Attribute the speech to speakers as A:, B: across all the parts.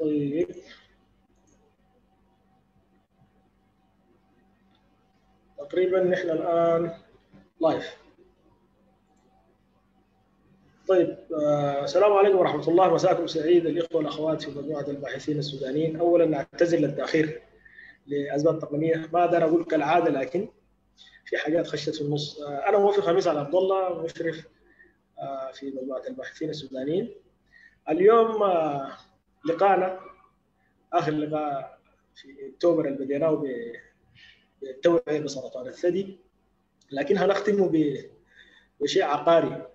A: طيب تقريبا نحن الآن لايف طيب آه، السلام عليكم ورحمة الله مساكم سعيد الإخوة والأخوات في مجموعة الباحثين السودانيين أولا نعتذر للتأخير لأسباب تقنية ما أقدر أقول كالعادة لكن في حاجات خشت في النص آه، أنا موفق خميس على عبد الله مشرف آه، في مجموعة الباحثين السودانيين اليوم آه، لقاءنا آخر لقاء في أكتوبر اللي بديناه ب- بالتوعية بسرطان الثدي لكن هنختم ب- بشيء عقاري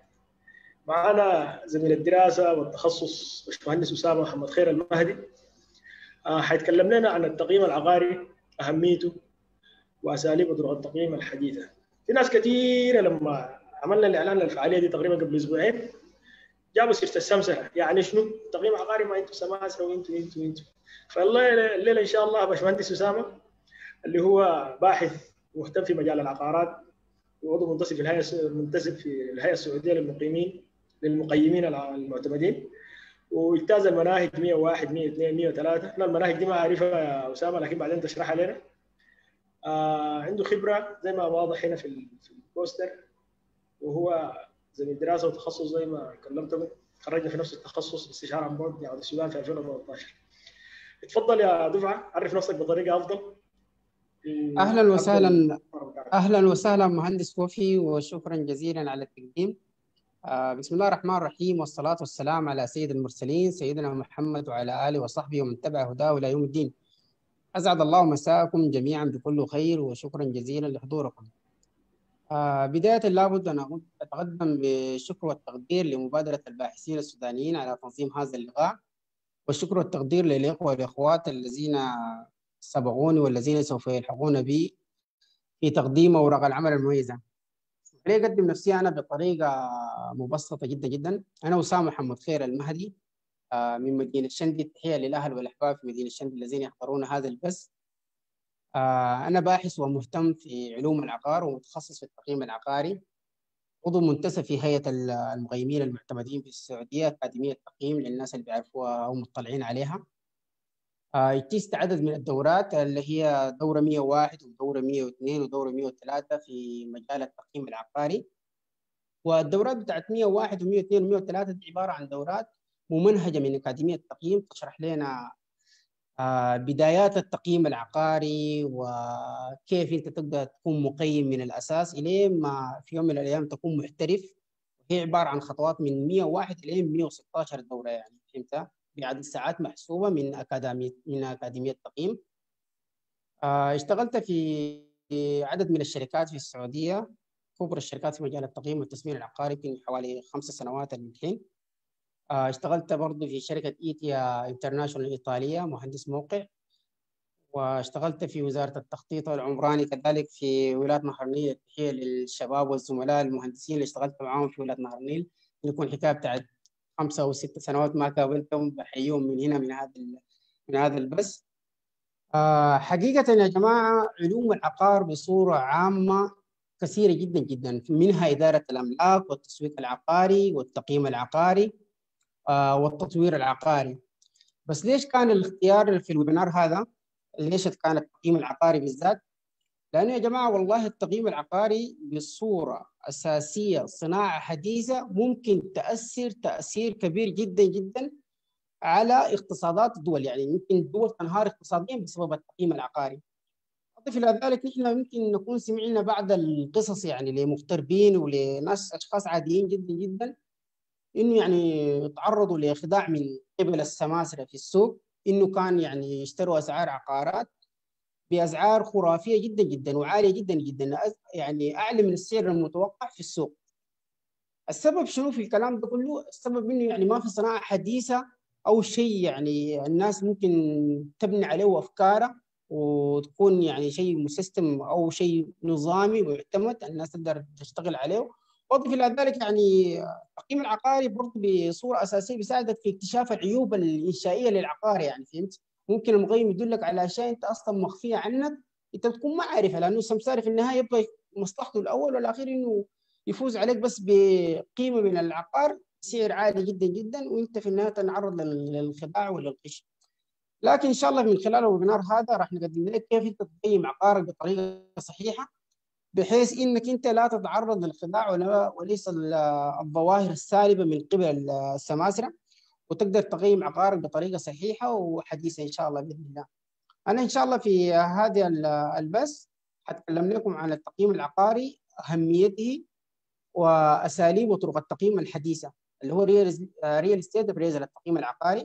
A: معنا زميل الدراسة والتخصص باشمهندس أسامة محمد خير المهدي آه، حيتكلم لنا عن التقييم العقاري أهميته وأساليب وطرق التقييم الحديثة في ناس كثيرة لما عملنا الإعلان للفعالية دي تقريبا قبل أسبوعين جابوا سيرة السمسرة يعني شنو تقييم عقاري ما أنتم سماسرة وأنتم أنتم أنتم فالله الليلة إن شاء الله باشمهندس أسامة اللي هو باحث مهتم في مجال العقارات وعضو منتسب في الهيئة منتسب في الهيئة السعودية للمقيمين للمقيمين الع- المعتمدين واجتاز المناهج 101 102 103 احنا المناهج دي ما اعرفها يا اسامه لكن بعدين تشرحها لنا آه عنده خبره زي ما واضح هنا في ال- في البوستر وهو زميل دراسه وتخصص زي ما كلمتكم خرجنا في نفس التخصص استشاره عن بعد جامعه السودان في 2018 اتفضل يا دفعه عرف نفسك بطريقه افضل
B: أهلا وسهلا
A: أفضل.
B: أهلا وسهلا مهندس وفي وشكرا جزيلا على التقديم آه، بسم الله الرحمن الرحيم والصلاة والسلام على سيد المرسلين سيدنا محمد وعلى آله وصحبه ومن تبع هداه إلى يوم الدين أسعد الله مساءكم جميعا بكل خير وشكرا جزيلا لحضوركم آه، بداية لابد أن أقول- أتقدم بالشكر والتقدير لمبادرة الباحثين السودانيين على تنظيم هذا اللقاء والشكر والتقدير للإخوة والأخوات الذين سبقوني والذين سوف يلحقون بي في تقديم أوراق العمل المميزة ليه أقدم نفسي أنا بطريقة مبسطة جدا جدا أنا أسامة محمد خير المهدي آه، من مدينة شندي تحية للأهل والأحباب في مدينة شندي الذين يحضرون هذا البث آه، أنا باحث ومهتم في علوم العقار ومتخصص في التقييم العقاري عضو منتسب في هيئة ال- المقيمين المعتمدين في السعودية أكاديمية التقييم للناس اللي بيعرفوها أو مطلعين عليها آه، اجتزت عدد من الدورات اللي هي دورة 101 ودورة 102 ودورة 103 في مجال التقييم العقاري والدورات بتاعت 101 و102 و103 دي عبارة عن دورات ممنهجة من أكاديمية التقييم تشرح لنا آه، بدايات التقييم العقاري وكيف أنت تقدر تكون مقيم من الأساس إلى ما في يوم من الأيام تكون محترف هي عبارة عن خطوات من 101 إلى 116 دورة يعني فهمت؟ بعدد ساعات محسوبة من أكاديمية من أكاديمية التقييم آه، اشتغلت في في عدد من الشركات في السعودية كبرى الشركات في مجال التقييم والتسمير العقاري يمكن حوالي خمس سنوات الحين آه، اشتغلت برضه في شركة إيتيا انترناشونال الإيطالية مهندس موقع واشتغلت في وزارة التخطيط العمراني كذلك في ولاية نهر النيل تحية للشباب والزملاء المهندسين اللي اشتغلت معاهم في ولاية نهر النيل يكون حكاية بتاعت خمسة أو ست سنوات ما قابلتهم بحييهم من هنا من هذا ال- من هذا البث آه، حقيقة يا جماعة علوم العقار بصورة عامة كثيرة جدا جدا منها إدارة الأملاك والتسويق العقاري والتقييم العقاري آه، والتطوير العقاري بس ليش كان الاختيار في الويبينار هذا ليش كان التقييم العقاري بالذات لأنه يا جماعة والله التقييم العقاري بصورة أساسية صناعة حديثة ممكن تأثر تأثير كبير جدا جدا على اقتصادات الدول يعني يمكن الدول تنهار اقتصاديا بسبب التقييم العقاري أضف إلى ذلك نحن ممكن نكون سمعنا بعض القصص يعني لمغتربين ولناس أشخاص عاديين جدا جدا إنه يعني تعرضوا لخداع من قبل السماسرة في السوق إنه كان يعني يشتروا أسعار عقارات بأسعار خرافية جدا جدا وعالية جدا جدا أز- يعني أعلى من السعر المتوقع في السوق السبب شنو في الكلام ده كله؟ السبب انه يعني ما في صناعه حديثه او شيء يعني الناس ممكن تبني عليه افكارها وتكون يعني شيء مسيستم او شيء نظامي معتمد الناس تقدر تشتغل عليه واضف الى ذلك يعني التقييم العقاري برضه بصوره اساسيه بيساعدك في اكتشاف العيوب الانشائيه للعقار يعني فهمت؟ ممكن المقيم يدلك على اشياء انت اصلا مخفيه عنك انت تكون ما عارفها لانه السمساري في النهايه يبغى مصلحته الاول والاخير انه يفوز عليك بس بقيمه من العقار سعر عالي جدا جدا وانت في النهايه تنعرض لل- للخداع وللغش. لكن ان شاء الله من خلال الويبينار هذا راح نقدم لك كيف انت تقيم عقارك بطريقه صحيحه بحيث انك انت لا تتعرض للخداع ولا وليس الظواهر السالبه من قبل السماسره وتقدر تقيم عقارك بطريقه صحيحه وحديثه ان شاء الله باذن الله. انا ان شاء الله في هذا البث حتكلم لكم عن التقييم العقاري اهميته واساليب وطرق التقييم الحديثه اللي هو ريال ريال استيت ابريزل التقييم العقاري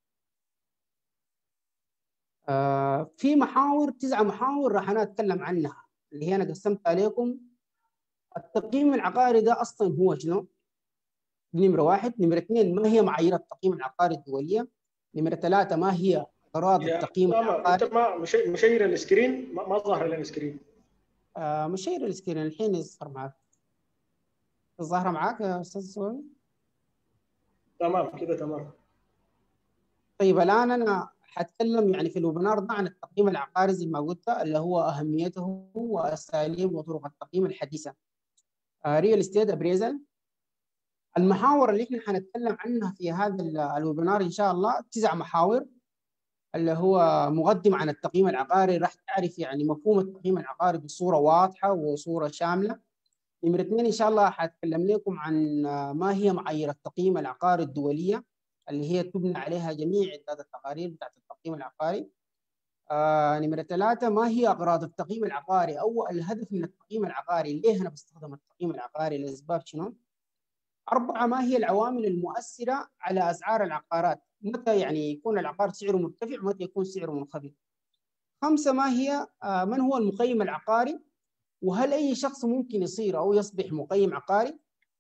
B: آه في محاور تسعة محاور راح انا اتكلم عنها اللي هي انا قسمت عليكم التقييم العقاري ده اصلا هو شنو؟ نمرة واحد، نمرة اثنين ما هي معايير التقييم العقاري الدولية؟ نمرة ثلاثة ما هي اغراض التقييم العقاري؟
A: انت ما مشير السكرين ما, ما ظاهر لنا السكرين
B: آه مشير السكرين الحين يظهر معك ظاهرة معاك يا استاذ سوي؟
A: تمام كده تمام
B: طيب الان انا حتكلم يعني في الويبينار ده عن التقييم العقاري زي ما قلت اللي هو اهميته واساليب وطرق التقييم الحديثه. ريال استيت ابريزل المحاور اللي احنا حنتكلم عنها في هذا الويبينار ان شاء الله تسع محاور اللي هو مقدم عن التقييم العقاري راح تعرف يعني مفهوم التقييم العقاري بصوره واضحه وصوره شامله. نمرة اثنين ان شاء الله حتكلم لكم عن ما هي معايير التقييم العقاري الدوليه اللي هي تبنى عليها جميع عدات التقارير بتاعت التقييم العقاري. آه نمرة ثلاثة ما هي أغراض التقييم العقاري أو الهدف من التقييم العقاري ليه أنا بستخدم التقييم العقاري لأسباب شنو؟ أربعة ما هي العوامل المؤثرة على أسعار العقارات متى يعني يكون العقار سعره مرتفع ومتى يكون سعره منخفض خمسة ما هي آه من هو المقيم العقاري وهل أي شخص ممكن يصير أو يصبح مقيم عقاري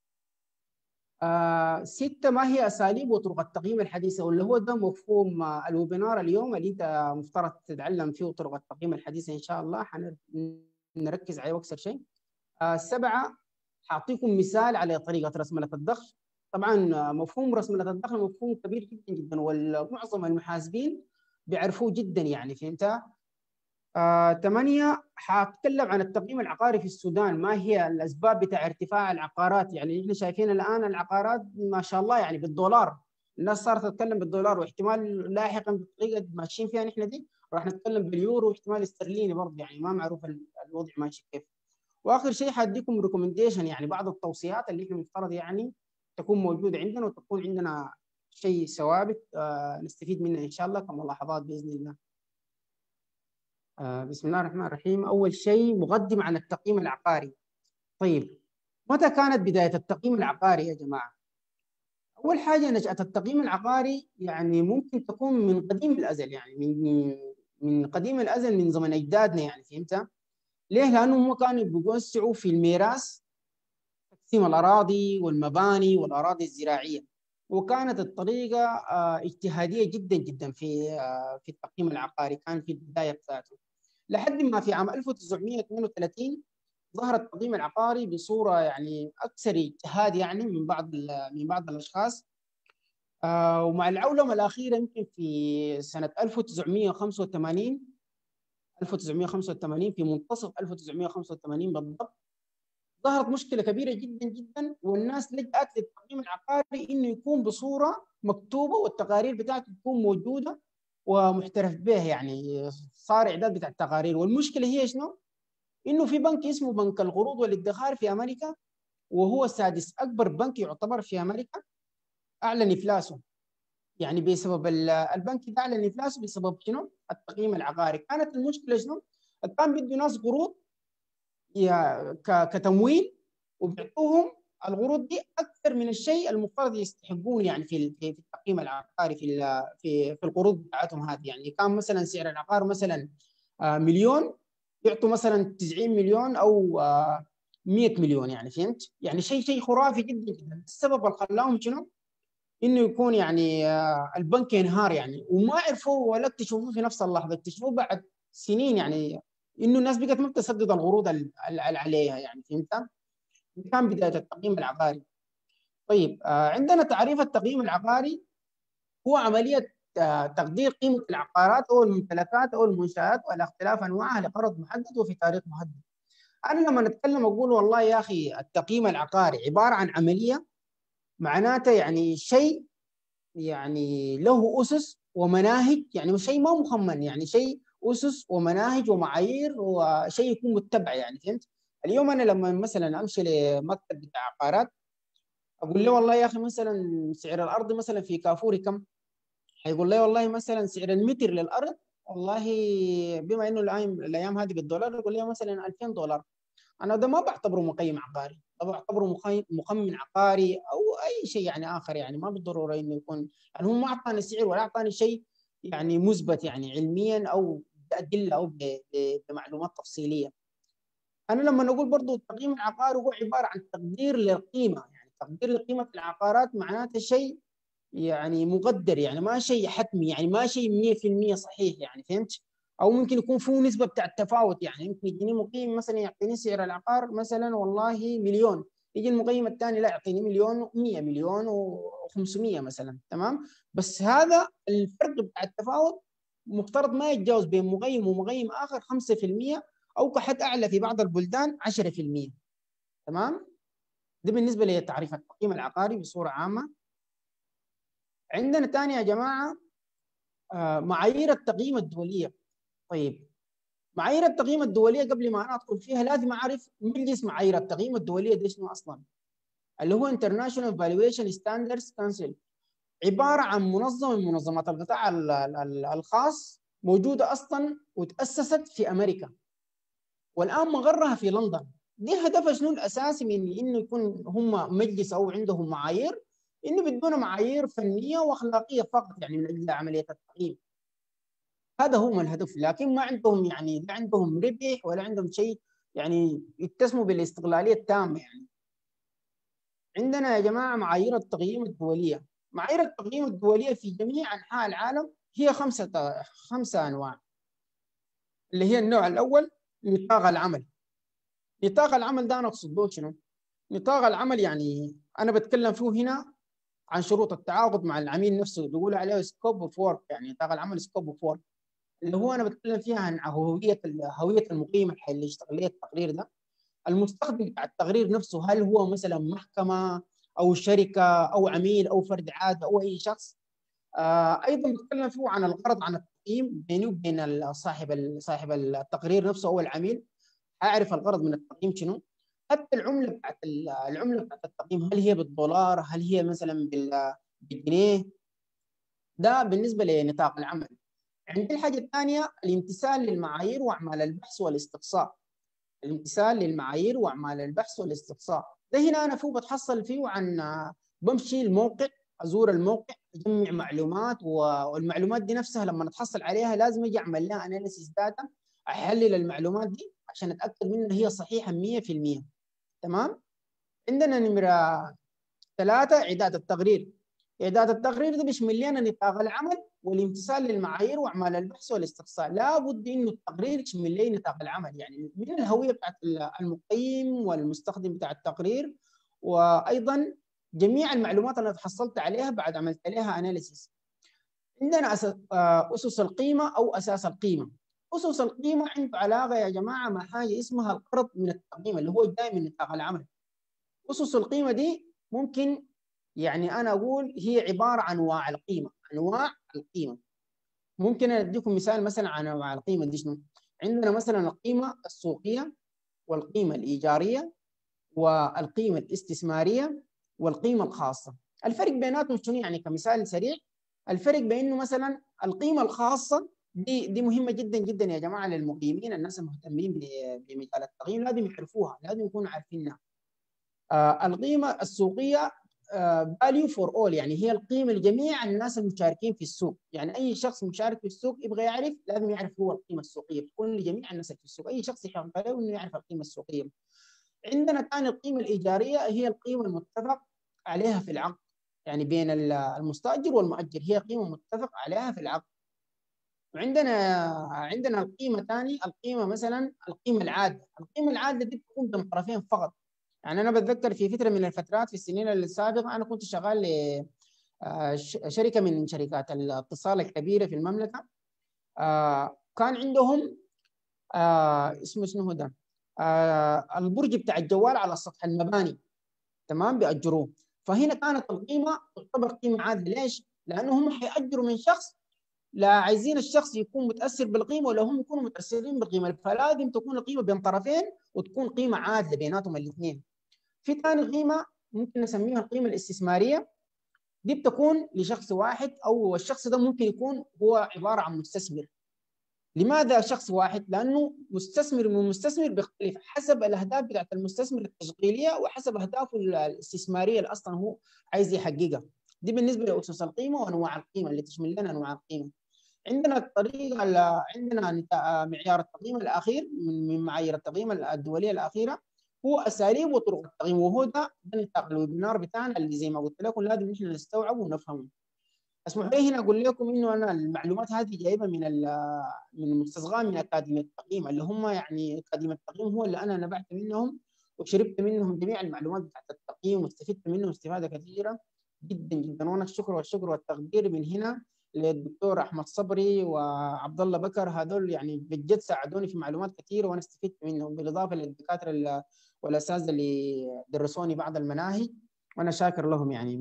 B: آه ستة ما هي أساليب وطرق التقييم الحديثة واللي هو ده مفهوم آه الويبينار اليوم اللي أنت مفترض تتعلم فيه طرق التقييم الحديثة إن شاء الله حنركز عليه أكثر شيء آه سبعة حأعطيكم مثال على طريقة رسملة الدخل طبعا مفهوم رسملة الدخل مفهوم كبير جدا جدا ومعظم المحاسبين بيعرفوه جدا يعني فهمت آه، ثمانية حاتكلم عن التقييم العقاري في السودان ما هي الأسباب بتاع ارتفاع العقارات يعني احنا شايفين الآن العقارات ما شاء الله يعني بالدولار الناس صارت تتكلم بالدولار واحتمال لاحقا بالطريقة ماشيين فيها نحن دي راح نتكلم باليورو واحتمال استرليني برضه يعني ما معروف الوضع ماشي كيف واخر شيء حاديكم ريكومنديشن يعني بعض التوصيات اللي احنا مفترض يعني تكون موجوده عندنا وتكون عندنا شيء ثوابت آه نستفيد منها ان شاء الله كملاحظات باذن الله. آه بسم الله الرحمن الرحيم اول شيء مقدم عن التقييم العقاري. طيب متى كانت بدايه التقييم العقاري يا جماعه؟ اول حاجه نشاه التقييم العقاري يعني ممكن تكون من قديم الازل يعني من من قديم الازل من زمن اجدادنا يعني فهمت؟ ليه؟ لانه هم كانوا بيوسعوا في الميراث تقسيم الاراضي والمباني والاراضي الزراعيه وكانت الطريقه اجتهاديه جدا جدا في في التقييم العقاري كان في البدايه بتاعته لحد ما في عام 1932 ظهر التقييم العقاري بصوره يعني اكثر اجتهاد يعني من بعض من بعض الاشخاص ومع العولمه الاخيره يمكن في سنه 1985 1985 في منتصف 1985 بالضبط ظهرت مشكله كبيره جدا جدا والناس لجأت للتقييم العقاري انه يكون بصوره مكتوبه والتقارير بتاعته تكون موجوده ومحترف به يعني صار اعداد بتاع التقارير والمشكله هي شنو؟ انه في بنك اسمه بنك القروض والادخار في امريكا وهو سادس اكبر بنك يعتبر في امريكا اعلن افلاسه يعني بسبب البنك ده اعلن افلاسه بسبب شنو؟ التقييم العقاري، كانت المشكله شنو؟ كان بيدوا ناس قروض كتمويل وبيعطوهم القروض دي اكثر من الشيء المفترض يستحقون يعني في في التقييم العقاري في في في القروض بتاعتهم هذه يعني كان مثلا سعر العقار مثلا مليون يعطوا مثلا 90 مليون او 100 مليون يعني فهمت؟ يعني شيء شيء خرافي جدا جدا السبب اللي خلاهم شنو؟ انه يكون يعني البنك ينهار يعني وما عرفوا ولا اكتشفوه في نفس اللحظه اكتشفوه بعد سنين يعني انه الناس بقت ما بتسدد القروض اللي عليها يعني فهمت؟ كان بدايه التقييم العقاري. طيب عندنا تعريف التقييم العقاري هو عمليه تقدير قيمه العقارات او الممتلكات او المنشات وعلى اختلاف انواعها لغرض محدد وفي تاريخ محدد. انا لما نتكلم اقول والله يا اخي التقييم العقاري عباره عن عمليه معناته يعني شيء يعني له اسس ومناهج يعني شيء ما مخمن يعني شيء اسس ومناهج ومعايير وشيء يكون متبع يعني فهمت؟ اليوم انا لما مثلا امشي لمكتب بتاع عقارات اقول له والله يا اخي مثلا سعر الارض مثلا في كافوري كم؟ حيقول لي والله مثلا سعر المتر للارض والله بما انه الايام الايام هذه بالدولار يقول لي مثلا 2000 دولار انا ده ما بعتبره مقيم عقاري ده بعتبره مخمن عقاري او اي شيء يعني اخر يعني ما بالضروره انه يكون يعني هو ما اعطاني سعر ولا اعطاني شيء يعني مثبت يعني علميا او بادله او بمعلومات تفصيليه انا لما نقول برضه التقييم العقاري هو عباره عن تقدير للقيمه يعني تقدير لقيمه العقارات معناته شيء يعني مقدر يعني ما شيء حتمي يعني ما شيء 100% صحيح يعني فهمت؟ او ممكن يكون فيه نسبه بتاع التفاوت يعني يمكن يجيني مقيم مثلا يعطيني سعر العقار مثلا والله مليون يجي المقيم الثاني لا يعطيني مليون و100 مليون و500 مثلا تمام بس هذا الفرق بتاع التفاوت مفترض ما يتجاوز بين مقيم ومقيم اخر 5% او كحد اعلى في بعض البلدان 10% تمام ده بالنسبه لتعريف التقييم العقاري بصوره عامه عندنا ثاني يا جماعه معايير التقييم الدوليه طيب معايير التقييم الدوليه قبل ما انا ادخل فيها لازم اعرف مجلس معايير التقييم الدوليه ده شنو اصلا اللي هو International Valuation Standards Council عباره عن منظمه من منظمات القطاع الخاص موجوده اصلا وتاسست في امريكا والان مقرها في لندن دي هدفها شنو الاساسي من انه يكون هم مجلس او عندهم معايير انه بدون معايير فنيه واخلاقيه فقط يعني من اجل عمليه التقييم هذا هو الهدف لكن ما عندهم يعني لا عندهم ربح ولا عندهم شيء يعني يتسموا بالاستقلاليه التامه يعني عندنا يا جماعه معايير التقييم الدوليه معايير التقييم الدوليه في جميع انحاء العالم هي خمسه خمسه انواع اللي هي النوع الاول نطاق العمل نطاق العمل ده انا اقصد به شنو؟ نطاق العمل يعني انا بتكلم فيه هنا عن شروط التعاقد مع العميل نفسه بيقولوا عليه سكوب اوف ورك يعني نطاق العمل سكوب اوف ورك اللي هو انا بتكلم فيها عن هويه هويه المقيم اللي يشتغل لي التقرير ده المستخدم بتاع التقرير نفسه هل هو مثلا محكمه او شركه او عميل او فرد عادي او اي شخص آه ايضا بتكلم فيه عن الغرض عن التقييم بيني وبين صاحب صاحب التقرير نفسه او العميل اعرف الغرض من التقييم شنو حتى العمله بتاعت العمله بتاعت التقييم هل هي بالدولار هل هي مثلا بالجنيه ده بالنسبه لنطاق العمل عندي الحاجه الثانيه الامتثال للمعايير واعمال البحث والاستقصاء الامتثال للمعايير واعمال البحث والاستقصاء ده هنا انا فوق بتحصل فيه عن بمشي الموقع ازور الموقع اجمع معلومات والمعلومات دي نفسها لما نتحصل عليها لازم اجي اعمل لها اناليسيس داتا احلل المعلومات دي عشان اتاكد من هي صحيحه 100% تمام عندنا نمره ثلاثه اعداد التقرير اعداد التقرير ده بيشمل لنا نطاق العمل والامتثال للمعايير واعمال البحث والاستقصاء لابد انه التقرير يشمل لي نطاق العمل يعني من الهويه بتاعت المقيم والمستخدم بتاع التقرير وايضا جميع المعلومات اللي تحصلت عليها بعد عملت عليها اناليسيس عندنا اسس القيمه او اساس القيمه اسس القيمه عنده علاقه يا جماعه مع حاجه اسمها القرض من التقييم اللي هو جاي من نطاق العمل اسس القيمه دي ممكن يعني انا اقول هي عباره عن انواع القيمه انواع القيمه ممكن اديكم مثال مثلا عن انواع القيمه دي شنو عندنا مثلا القيمه السوقيه والقيمه الايجاريه والقيمه الاستثماريه والقيمه الخاصه الفرق بيناتهم شنو يعني كمثال سريع الفرق بينه مثلا القيمه الخاصه دي دي مهمه جدا جدا يا جماعه للمقيمين الناس المهتمين بمجال التقييم لازم يعرفوها لازم يكونوا عارفينها آه القيمه السوقيه فاليو فور اول يعني هي القيمه لجميع الناس المشاركين في السوق يعني اي شخص مشارك في السوق يبغى يعرف لازم يعرف هو القيمه السوقيه تكون لجميع الناس في السوق اي شخص يحق عليه انه يعرف القيمه السوقيه عندنا ثاني القيمه الايجاريه هي القيمه المتفق عليها في العقد يعني بين المستاجر والمؤجر هي قيمه متفق عليها في العقد وعندنا عندنا القيمه ثاني القيمه مثلا القيمه العادله القيمه العادله دي بتكون بين طرفين فقط يعني انا بتذكر في فتره من الفترات في السنين السابقه انا كنت شغال لشركه من شركات الاتصال الكبيره في المملكه كان عندهم اسمه شنو ده البرج بتاع الجوال على سطح المباني تمام بيأجروه فهنا كانت القيمه تعتبر قيمه عادله ليش؟ لانه هم حيأجروا من شخص لا عايزين الشخص يكون متاثر بالقيمه ولا هم يكونوا متاثرين بالقيمه فلازم تكون القيمه بين طرفين وتكون قيمه عادله بيناتهم الاثنين في ثاني قيمه ممكن نسميها القيمه الاستثماريه دي بتكون لشخص واحد او الشخص ده ممكن يكون هو عباره عن مستثمر لماذا شخص واحد؟ لانه مستثمر من مستثمر بيختلف حسب الاهداف بتاعت المستثمر التشغيليه وحسب اهدافه الاستثماريه اللي اصلا هو عايز يحققها. دي بالنسبه لاسس القيمه وانواع القيمه اللي تشمل لنا انواع القيمه. عندنا الطريقه عندنا معيار التقييم الاخير من معايير التقييم الدوليه الاخيره هو اساليب وطرق التقييم وهو ده نطاق الويبنار بتاعنا اللي زي ما قلت لكم لازم نحن نستوعبه ونفهمه. اسمحوا لي هنا اقول لكم انه انا المعلومات هذه جايبه من من مستصغاه من اكاديميه التقييم اللي هم يعني اكاديميه التقييم هو اللي انا نبعت منهم وشربت منهم جميع المعلومات بتاعت التقييم واستفدت منهم استفاده كثيره جدا جدا وانا الشكر والشكر والتقدير من هنا للدكتور احمد صبري وعبد الله بكر هذول يعني بجد ساعدوني في معلومات كثيره وانا استفدت منهم بالاضافه للدكاتره والاساتذه اللي درسوني بعض المناهج وانا شاكر لهم يعني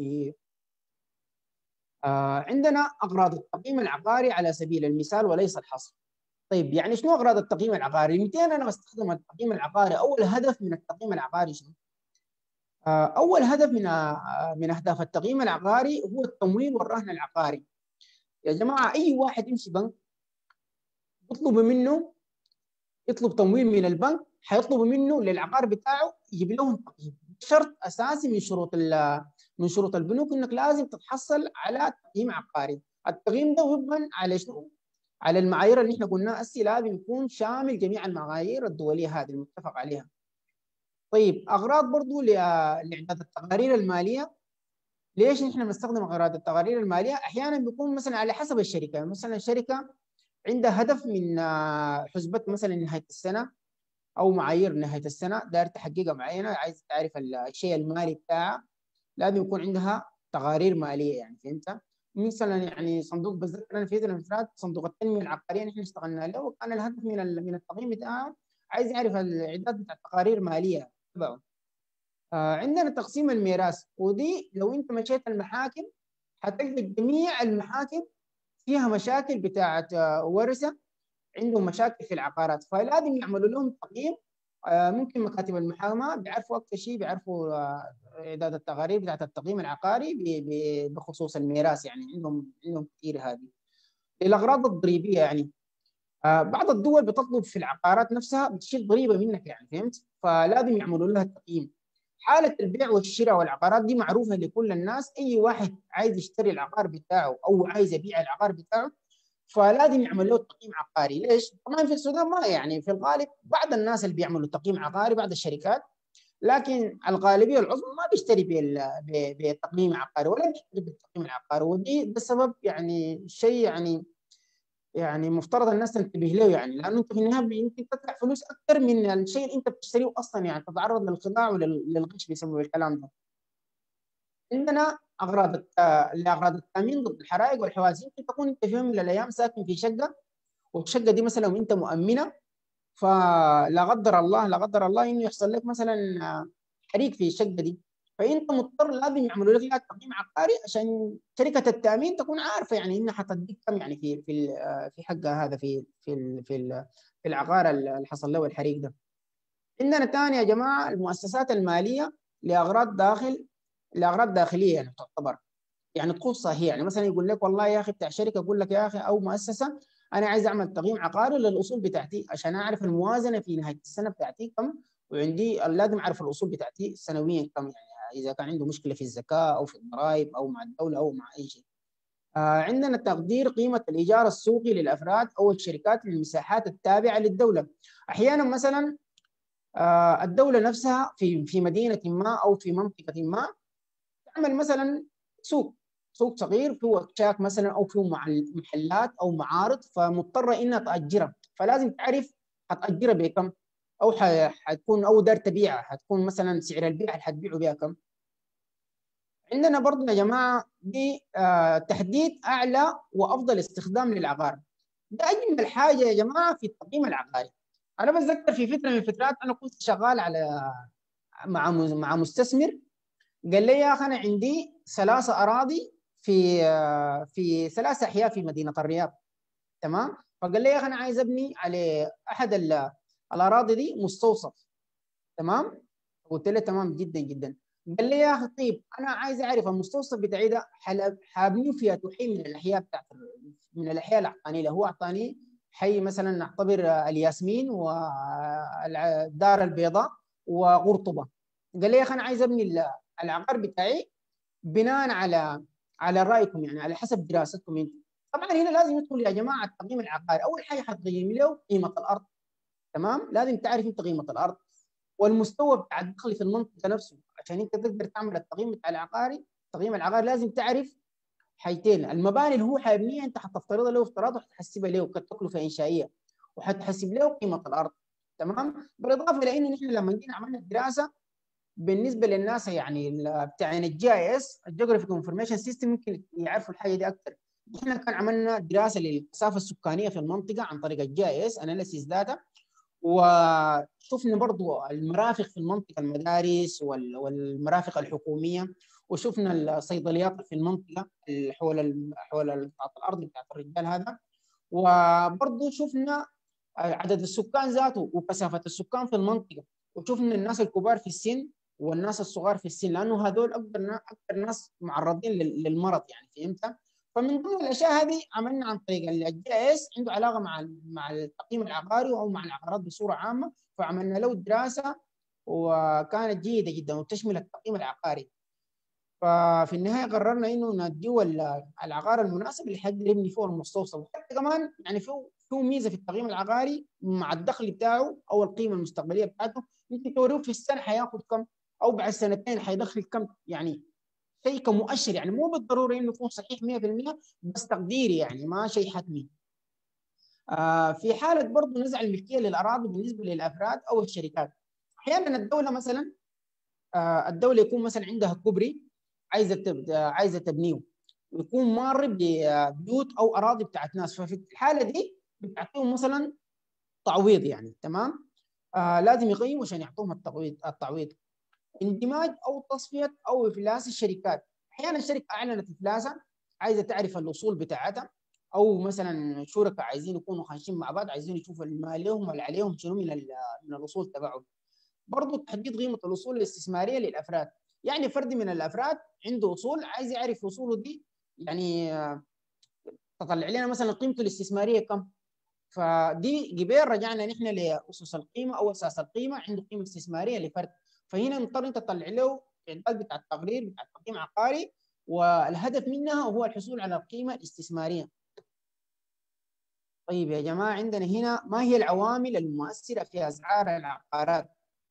B: آه عندنا اغراض التقييم العقاري على سبيل المثال وليس الحصر. طيب يعني شنو اغراض التقييم العقاري؟ 200 انا بستخدم التقييم العقاري اول هدف من التقييم العقاري شنو؟ آه اول هدف من آه من اهداف التقييم العقاري هو التمويل والرهن العقاري. يا جماعه اي واحد يمشي بنك يطلب منه يطلب تمويل من البنك حيطلب منه للعقار بتاعه يجيب لهم تقييم شرط اساسي من شروط من شروط البنوك انك لازم تتحصل على تقييم عقاري التقييم ده يبنى على شنو على المعايير اللي احنا قلناها هسه لازم يكون شامل جميع المعايير الدوليه هذه المتفق عليها طيب اغراض برضو لاعداد التقارير الماليه ليش نحن بنستخدم اغراض التقارير الماليه احيانا بيكون مثلا على حسب الشركه يعني مثلا الشركه عندها هدف من حسبه مثلا نهايه السنه او معايير نهايه السنه داير تحققها معينه عايز تعرف الشيء المالي بتاعها لازم يكون عندها تقارير ماليه يعني فهمت؟ مثلا يعني صندوق بتذكر انا في فتره من صندوق التنميه العقاريه نحن اشتغلنا له وكان الهدف من من التقييم بتاعه عايز يعرف الاعداد بتاع التقارير ماليه تبعه. آه عندنا تقسيم الميراث ودي لو انت مشيت المحاكم حتلقى جميع المحاكم فيها مشاكل بتاعت ورثه عندهم مشاكل في العقارات فلازم يعملوا لهم تقييم ممكن مكاتب المحاماه بيعرفوا اكثر شيء بيعرفوا اعداد التقارير بتاعت التقييم العقاري بخصوص الميراث يعني عندهم عندهم كثير هذه الاغراض الضريبيه يعني بعض الدول بتطلب في العقارات نفسها بتشيل ضريبه منك يعني فهمت؟ فلازم يعملوا لها تقييم حاله البيع والشراء والعقارات دي معروفه لكل الناس اي واحد عايز يشتري العقار بتاعه او عايز يبيع العقار بتاعه فلازم يعمل له تقييم عقاري ليش؟ طبعا في السودان ما يعني في الغالب بعض الناس اللي بيعملوا تقييم عقاري بعض الشركات لكن الغالبيه العظمى ما بيشتري بتقييم عقاري ولا بيشتري بالتقييم العقاري ودي بسبب يعني شيء يعني يعني مفترض الناس تنتبه له يعني لانه انت في النهايه يمكن تدفع فلوس اكثر من الشيء اللي انت بتشتريه اصلا يعني تتعرض للخداع وللغش بسبب الكلام ده. عندنا اغراض لاغراض التامين ضد الحرائق والحوادث يمكن تكون انت في يوم من الايام ساكن في شقه والشقه دي مثلا وانت مؤمنه فلا قدر الله لا قدر الله انه يحصل لك مثلا حريق في الشقه دي فانت مضطر لازم يعملوا لك تقييم عقاري عشان شركه التامين تكون عارفه يعني انها حتديك كم يعني في في في حقها هذا في في في في العقار اللي حصل له الحريق ده. عندنا ثاني يا جماعه المؤسسات الماليه لاغراض داخل لاغراض داخليه يعني تعتبر يعني تخصها هي يعني مثلا يقول لك والله يا اخي بتاع شركه يقول لك يا اخي او مؤسسه انا عايز اعمل تقييم عقاري للاصول بتاعتي عشان اعرف الموازنه في نهايه السنه بتاعتي كم وعندي لازم اعرف الاصول بتاعتي سنويا كم يعني اذا كان عنده مشكله في الزكاه او في الضرائب او مع الدوله او مع اي شيء. آه عندنا تقدير قيمه الايجار السوقي للافراد او الشركات للمساحات التابعه للدوله. احيانا مثلا آه الدوله نفسها في في مدينه ما او في منطقه ما تعمل مثلا سوق سوق صغير فيه اكشاك مثلا او فيه محلات او معارض فمضطره انها تاجرها فلازم تعرف حتاجرها بكم او حتكون او دار تبيعها حتكون مثلا سعر البيع اللي حتبيعه بها كم عندنا برضه يا جماعه دي آه تحديد اعلى وافضل استخدام للعقار ده اجمل حاجه يا جماعه في التقييم العقاري انا بتذكر في فتره من الفترات انا كنت شغال على مع مع مستثمر قال لي يا اخي انا عندي ثلاثه اراضي في في ثلاث احياء في مدينه الرياض تمام فقال لي يا اخي انا عايز ابني على احد الاراضي دي مستوصف تمام قلت له تمام جدا جدا قال لي يا اخي طيب انا عايز اعرف المستوصف بتاعي ده حابني فيها حي من الاحياء بتاعت من الاحياء اللي اعطاني له هو اعطاني حي مثلا نعتبر الياسمين والدار البيضاء وقرطبه قال لي يا اخي انا عايز ابني العقار بتاعي بناء على على رايكم يعني على حسب دراستكم انتم طبعا هنا لازم يدخل يا جماعه التقييم العقاري اول حاجه حتقيم له قيمه الارض تمام لازم تعرف انت قيمه الارض والمستوى بتاع الدخل في المنطقه نفسه عشان انت تقدر تعمل التقييم بتاع العقاري التقييم العقاري لازم تعرف حاجتين المباني اللي هو حيبنيها انت حتفترضها له افتراض وحتحسبها له كتكلفه انشائيه وحتحسب له قيمه الارض تمام بالاضافه الى انه نحن لما جينا عملنا الدراسه بالنسبه للناس يعني بتاعين الجي اي اس الجيوغرافيك انفورميشن سيستم يمكن يعرفوا الحاجه دي اكثر احنا كان عملنا دراسه للكثافه السكانيه في المنطقه عن طريق الجي اي اس اناليسيس داتا وشفنا برضو المرافق في المنطقه المدارس والمرافق الحكوميه وشفنا الصيدليات في المنطقه حول حول الارض بتاعت الرجال هذا وبرضو شفنا عدد السكان ذاته وكثافه السكان في المنطقه وشفنا الناس الكبار في السن والناس الصغار في السن لانه هذول اكثر اكثر ناس معرضين للمرض يعني فهمت؟ فمن ضمن الاشياء هذه عملنا عن طريق الجي اس عنده علاقه مع مع التقييم العقاري او مع العقارات بصوره عامه فعملنا له دراسه وكانت جيده جدا وتشمل التقييم العقاري ففي النهايه قررنا انه نديه العقار المناسب اللي حيقدر يبني فوق المستوصف وحتى كمان يعني في في ميزه في التقييم العقاري مع الدخل بتاعه او القيمه المستقبليه بتاعته ممكن توريه في السنه حياخذ كم او بعد سنتين حيدخل كم يعني شيء كمؤشر يعني مو بالضروره انه يكون صحيح 100% بس تقديري يعني ما شيء حتمي. آه في حاله برضه نزع الملكيه للاراضي بالنسبه للافراد او الشركات. احيانا الدوله مثلا آه الدوله يكون مثلا عندها كوبري عايزه تبدا عايزه تبنيه ويكون مار ببيوت او اراضي بتاعت ناس ففي الحاله دي بتعطيهم مثلا تعويض يعني تمام آه لازم يقيموا عشان يعطوهم التعويض التعويض اندماج او تصفيه او افلاس الشركات احيانا الشركه اعلنت افلاسها عايزه تعرف الاصول بتاعتها او مثلا شركاء عايزين يكونوا خاشين مع بعض عايزين يشوفوا ما عليهم ولا عليهم شنو من من الاصول تبعهم برضه تحديد قيمه الاصول الاستثماريه للافراد يعني فرد من الافراد عنده اصول عايز يعرف اصوله دي يعني تطلع لنا مثلا قيمته الاستثماريه كم فدي قبل رجعنا نحن لاسس القيمه او اساس القيمه عنده قيمه استثماريه لفرد فهنا نضطر انت تطلع له اعداد بتاع التقرير بتاع تقييم عقاري والهدف منها هو الحصول على القيمه الاستثماريه. طيب يا جماعه عندنا هنا ما هي العوامل المؤثره في اسعار العقارات؟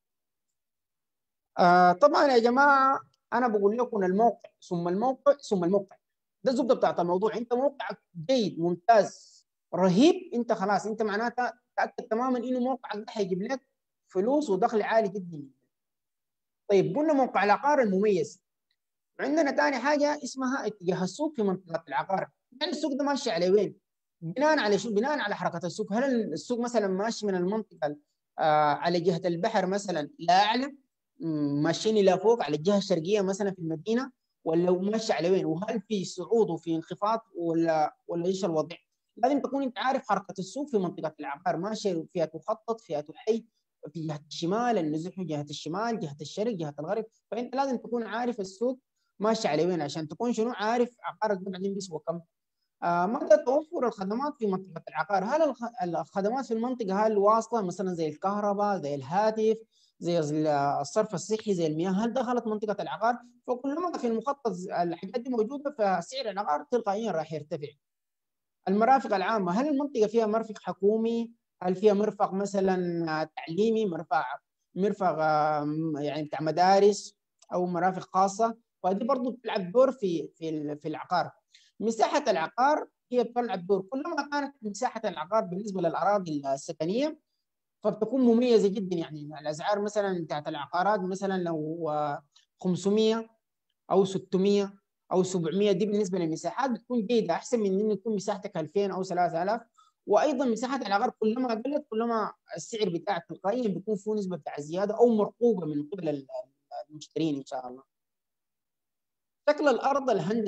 B: آه طبعا يا جماعه انا بقول لكم الموقع ثم الموقع ثم الموقع ده الزبده بتاعت الموضوع انت موقعك جيد ممتاز رهيب انت خلاص انت معناتها تاكد تماما انه موقعك ده حيجيب لك فلوس ودخل عالي جدا طيب قلنا موقع العقار المميز عندنا ثاني حاجه اسمها اتجاه السوق في منطقه العقار يعني السوق ده ماشي على وين بناء على شو بناء على حركه السوق هل السوق مثلا ماشي من المنطقه آه على جهه البحر مثلا لا اعلم ماشيين الى فوق على الجهه الشرقيه مثلا في المدينه ولا ماشي على وين وهل في صعود وفي انخفاض ولا ولا ايش الوضع لازم تكون انت عارف حركه السوق في منطقه العقار ماشي فيها تخطط فيها تحي في جهه الشمال النزوح جهه الشمال جهه الشرق جهه الغرب فانت لازم تكون عارف السوق ماشي على وين عشان تكون شنو عارف عقارك ده بعدين بيسوى كم آه مدى توفر الخدمات في منطقه العقار هل الخدمات في المنطقه هل واصله مثلا زي الكهرباء زي الهاتف زي الصرف الصحي زي المياه هل دخلت منطقه العقار فكلما في المخطط الحاجات دي موجوده فسعر العقار تلقائيا راح يرتفع المرافق العامه هل المنطقه فيها مرفق حكومي هل فيها مرفق مثلا تعليمي مرفق مرفق يعني بتاع مدارس او مرافق خاصه فدي برضه بتلعب دور في في في العقار مساحه العقار هي بتلعب دور كلما كانت مساحه العقار بالنسبه للاراضي السكنيه فبتكون مميزه جدا يعني الاسعار مثلا بتاعت العقارات مثلا لو 500 او 600 او 700 دي بالنسبه للمساحات بتكون جيده احسن من انه يكون مساحتك 2000 او 3000 وايضا مساحه العقار كلما قلت كلما السعر بتاعك تلقائيا بيكون فيه نسبه بتاع زياده او مرقوبه من قبل المشترين ان شاء الله. شكل الارض الهندسي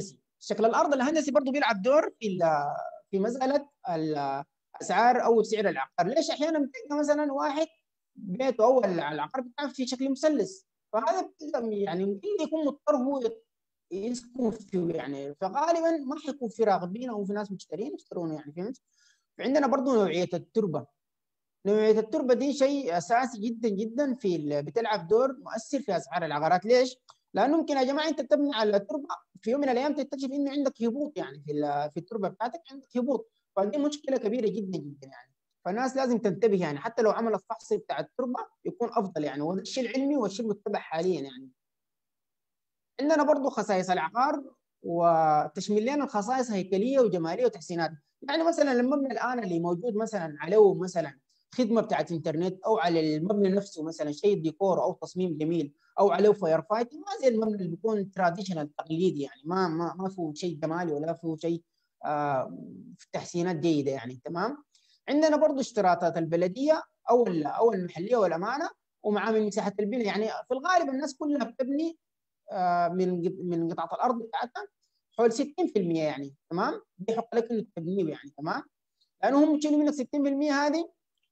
B: شكل الارض الهندسي برضه بيلعب دور في في مساله اسعار او سعر العقار ليش احيانا بتلقى مثلا واحد بيته او العقار بتاعه في شكل مثلث فهذا يعني يمكن يكون مضطر هو يسكن فيه يعني فغالبا ما حيكون في راغبين او في ناس مشترين يشترونه يعني فهمت؟ فعندنا برضه نوعيه التربه نوعيه التربه دي شيء اساسي جدا جدا في بتلعب دور مؤثر في اسعار العقارات ليش؟ لانه ممكن يا جماعه انت تبني على التربه في يوم من الايام تكتشف انه عندك هبوط يعني في في التربه بتاعتك عندك هبوط فدي مشكله كبيره جدا جدا يعني فالناس لازم تنتبه يعني حتى لو عمل الفحص بتاع التربه يكون افضل يعني وهذا الشيء العلمي والشيء المتبع حاليا يعني عندنا برضه خصائص العقار وتشمل لنا الخصائص هيكليه وجماليه وتحسينات يعني مثلا المبنى الان اللي موجود مثلا عليه مثلا خدمه بتاعت انترنت او على المبنى نفسه مثلا شيء ديكور او تصميم جميل او عليه فاير فايت ما زي المبنى اللي بيكون تراديشنال تقليدي يعني ما ما ما فيه شيء جمالي ولا فيه شيء آه تحسينات جيده يعني تمام عندنا برضه اشتراطات البلديه او او المحليه والامانه ومعامل مساحه البناء يعني في الغالب الناس كلها بتبني آه من من قطعه الارض بتاعتها حول 60% يعني تمام بيحق لك انك تبنيه يعني تمام لانه هم بيشيلوا منك 60% هذه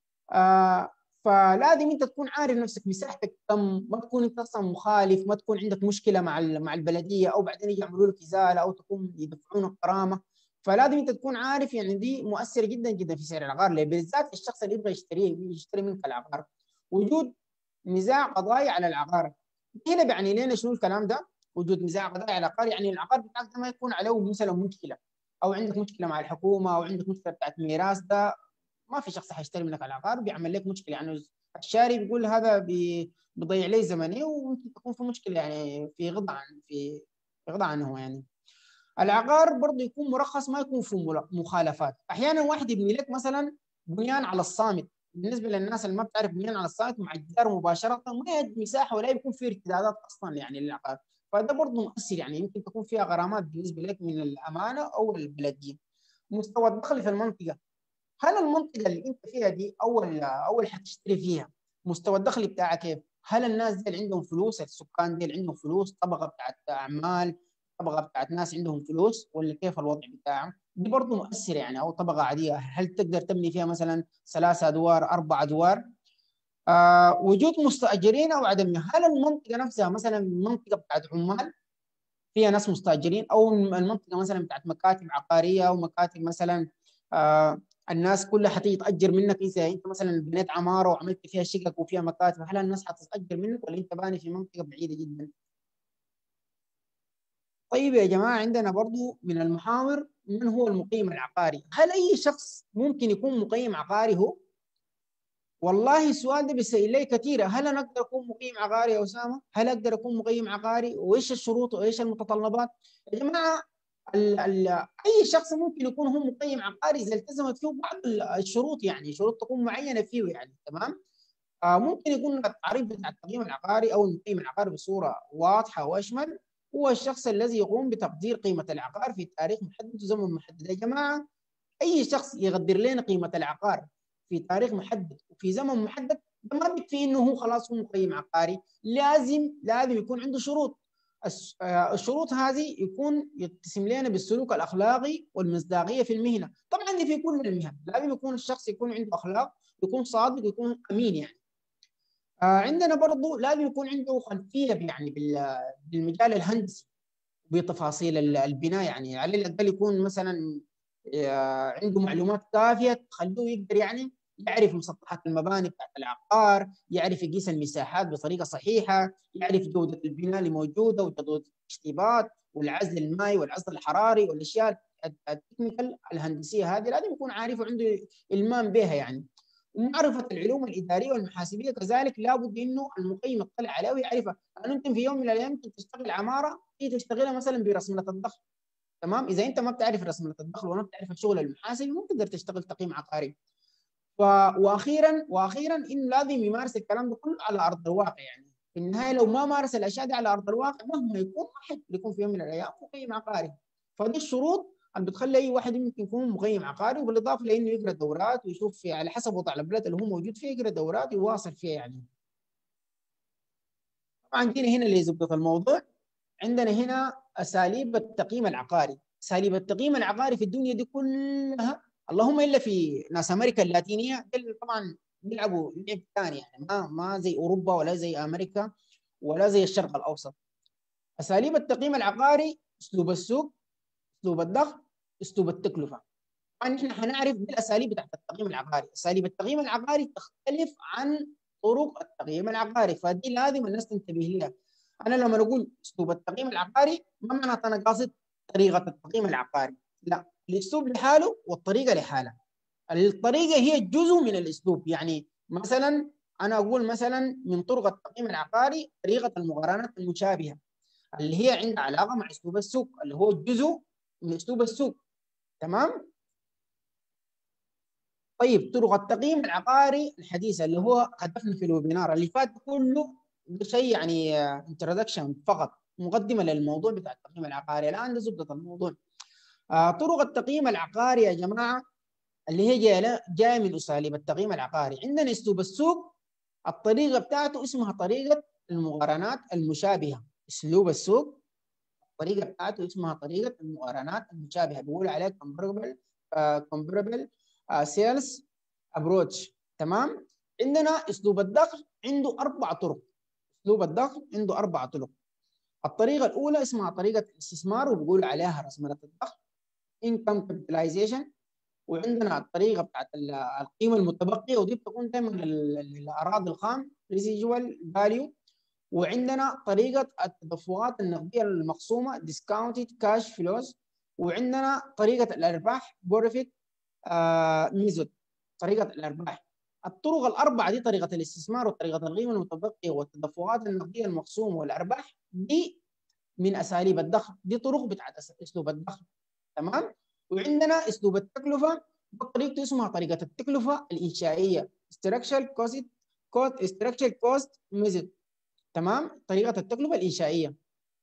B: آه فلازم انت تكون عارف نفسك مساحتك كم ما تكون انت اصلا مخالف ما تكون عندك مشكله مع مع البلديه او بعدين يجي يعملوا لك ازاله او تكون يدفعون غرامه فلازم انت تكون عارف يعني دي مؤثره جدا جدا في سعر العقار ليه بالذات الشخص اللي يبغى يشتريه يشتري منك العقار وجود نزاع قضائي على العقار هنا بيعني لنا شنو الكلام ده وجود نزاع قضائي على العقار يعني العقار بتاعك ده ما يكون عليه مثلا مشكله او عندك مشكله مع الحكومه او عندك مشكله بتاعت ميراث ده ما في شخص حيشتري منك العقار بيعمل لك مشكله يعني الشاري بيقول هذا بيضيع لي زمني وممكن تكون في مشكله يعني في غض عن في غض عنه يعني العقار برضه يكون مرخص ما يكون في مخالفات احيانا واحد يبني لك مثلا بنيان على الصامت بالنسبه للناس اللي ما بتعرف بنيان على الصامت مع الجدار مباشره ما يد مساحه ولا يكون في ارتدادات اصلا يعني للعقار فده برضه مؤثر يعني يمكن تكون فيها غرامات بالنسبه لك من الامانه او البلديه مستوى الدخل في المنطقه هل المنطقه اللي انت فيها دي اول اول حتشتري فيها مستوى الدخل بتاعك كيف؟ هل الناس دي عندهم فلوس السكان دي عندهم فلوس طبقه بتاعت اعمال طبقه بتاعت ناس عندهم فلوس ولا كيف الوضع بتاعهم؟ دي برضه مؤثره يعني او طبقه عاديه هل تقدر تبني فيها مثلا ثلاثة ادوار اربع ادوار؟ آه وجود مستاجرين او عدمها هل المنطقه نفسها مثلا منطقه بتاعت عمال فيها ناس مستاجرين او المنطقه مثلا بتاعت مكاتب عقاريه او مكاتب مثلا آه الناس كلها حتيجي تاجر منك اذا انت مثلا بنيت عماره وعملت فيها شقق وفيها مكاتب هل الناس حتتاجر منك ولا انت باني في منطقه بعيده جدا؟ طيب يا جماعه عندنا برضو من المحاور من هو المقيم العقاري؟ هل اي شخص ممكن يكون مقيم عقاري هو؟ والله السؤال ده بيسأل لي كثير هل انا اقدر اكون مقيم عقاري يا اسامه؟ هل اقدر اكون مقيم عقاري؟ وايش الشروط وايش المتطلبات؟ يا جماعه ال ال اي شخص ممكن يكون هو مقيم عقاري اذا التزمت فيه بعض الشروط يعني شروط تكون معينه فيه يعني تمام آه ممكن يكون التعريف بتاع التقييم العقاري او المقيم العقاري بصوره واضحه واشمل هو الشخص الذي يقوم بتقدير قيمه العقار في تاريخ محدد وزمن محدد يا جماعه اي شخص يقدر لنا قيمه العقار في تاريخ محدد وفي زمن محدد ما بيكفي انه هو خلاص هو مقيم عقاري لازم لازم يكون عنده شروط الشروط هذه يكون يتسم لنا بالسلوك الاخلاقي والمصداقيه في المهنه، طبعا دي في كل المهن، لازم يكون الشخص يكون عنده اخلاق، يكون صادق، يكون امين يعني. آه عندنا برضه لازم يكون عنده خلفيه يعني بالمجال الهندسي بتفاصيل البناء يعني على الاقل يكون مثلا عنده معلومات كافيه تخلوه يقدر يعني يعرف مسطحات المباني بتاعت العقار يعرف يقيس المساحات بطريقه صحيحه يعرف جوده البناء اللي موجوده وجوده التشطيبات والعزل المائي والعزل الحراري والاشياء التكنيكال الهندسيه هذه لازم يكون عارف وعنده المام بها يعني ومعرفة العلوم الإدارية والمحاسبية كذلك لابد إنه المقيم يطلع عليه ويعرفها لأنه أنت في يوم من الأيام تشتغل عمارة تيجي تشتغلها مثلا برسمنة الضخم تمام إذا أنت ما بتعرف رسمنة الدخل وما بتعرف الشغل المحاسبي ما تقدر تشتغل تقييم عقاري ف... واخيرا واخيرا انه لازم يمارس الكلام ده كله على ارض الواقع يعني في النهايه لو ما مارس الاشياء دي على ارض الواقع مهما يكون ما حد يكون في يوم من الايام مقيم عقاري فدي الشروط اللي بتخلي اي واحد يمكن يكون مقيم عقاري وبالاضافه لانه يقرا دورات ويشوف في على حسب وضع البلد اللي هو موجود فيه يقرا دورات ويواصل فيها يعني. طبعا جينا هنا لزبده الموضوع عندنا هنا اساليب التقييم العقاري اساليب التقييم العقاري في الدنيا دي كلها اللهم الا في ناس امريكا اللاتينيه طبعا بيلعبوا لعب ثاني يعني ما ما زي اوروبا ولا زي امريكا ولا زي الشرق الاوسط اساليب التقييم العقاري اسلوب السوق اسلوب الضغط اسلوب التكلفه طبعا احنا حنعرف بالاساليب بتاعت التقييم العقاري اساليب التقييم العقاري تختلف عن طرق التقييم العقاري فدي لازم الناس تنتبه لها انا لما اقول اسلوب التقييم العقاري ما معناته انا قاصد طريقه التقييم العقاري لا الاسلوب لحاله والطريقه لحالها الطريقه هي جزء من الاسلوب يعني مثلا انا اقول مثلا من طرق التقييم العقاري طريقه المقارنات المشابهه اللي هي عندها علاقه مع اسلوب السوق اللي هو جزء من اسلوب السوق تمام طيب طرق التقييم العقاري الحديثه اللي هو هدفنا في الويبينار اللي فات كله شيء يعني انترودكشن فقط مقدمه للموضوع بتاع التقييم العقاري الان ده زبده الموضوع آه طرق التقييم العقاري يا جماعه اللي هي جايه جايه من اساليب التقييم العقاري عندنا اسلوب السوق الطريقه بتاعته اسمها طريقه المقارنات المشابهه اسلوب السوق الطريقه بتاعته اسمها طريقه المقارنات المشابهه بيقول عليه comparable comparable سيلز ابروتش تمام عندنا اسلوب الدخل عنده اربع طرق اسلوب الدخل عنده اربع طرق الطريقه الاولى اسمها طريقه الاستثمار وبيقول عليها راسماله الدخل income capitalization وعندنا الطريقه بتاعت القيمه المتبقيه ودي بتكون دائما للاراضي الخام residual value وعندنا طريقه التدفقات النقديه المقسومه discounted cash flows وعندنا طريقه الارباح بروفيت ميزود طريقه الارباح الطرق الاربعه دي طريقه الاستثمار وطريقه القيمه المتبقيه والتدفقات النقديه المقسومه والارباح دي من اساليب الدخل دي طرق بتاعت اسلوب الدخل تمام وعندنا اسلوب التكلفه طريقته اسمها طريقه التكلفه الانشائيه structural cost cost structural cost method تمام طريقه التكلفه الانشائيه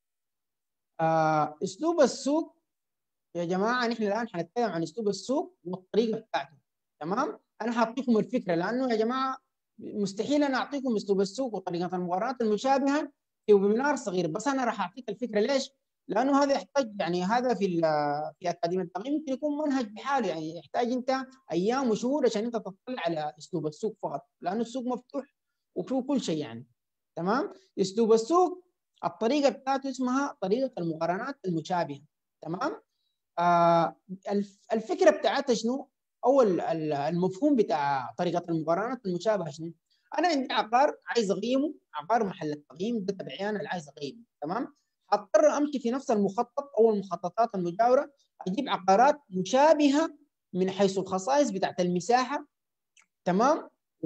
B: آه اسلوب السوق يا جماعه نحن الان حنتكلم عن اسلوب السوق والطريقه بتاعته تمام انا حاعطيكم الفكره لانه يا جماعه مستحيل انا اعطيكم اسلوب السوق وطريقه المقارنات المشابهه في ويبينار صغير بس انا راح اعطيك الفكره ليش؟ لانه هذا يحتاج يعني هذا في في اكاديميه التقييم ممكن يكون منهج بحاله يعني يحتاج انت ايام وشهور عشان انت تطلع على اسلوب السوق فقط لانه السوق مفتوح وفيه كل شيء يعني تمام اسلوب السوق الطريقه بتاعته اسمها طريقه المقارنات المشابهه تمام آه الفكره بتاعتها شنو؟ او المفهوم بتاع طريقه المقارنات المشابهه شنو؟ انا عندي عقار عايز اقيمه عقار محل التقييم ده تبعي انا اللي عايز اقيمه تمام؟ هضطر امشي في نفس المخطط او المخططات المجاوره اجيب عقارات مشابهه من حيث الخصائص بتاعت المساحه تمام؟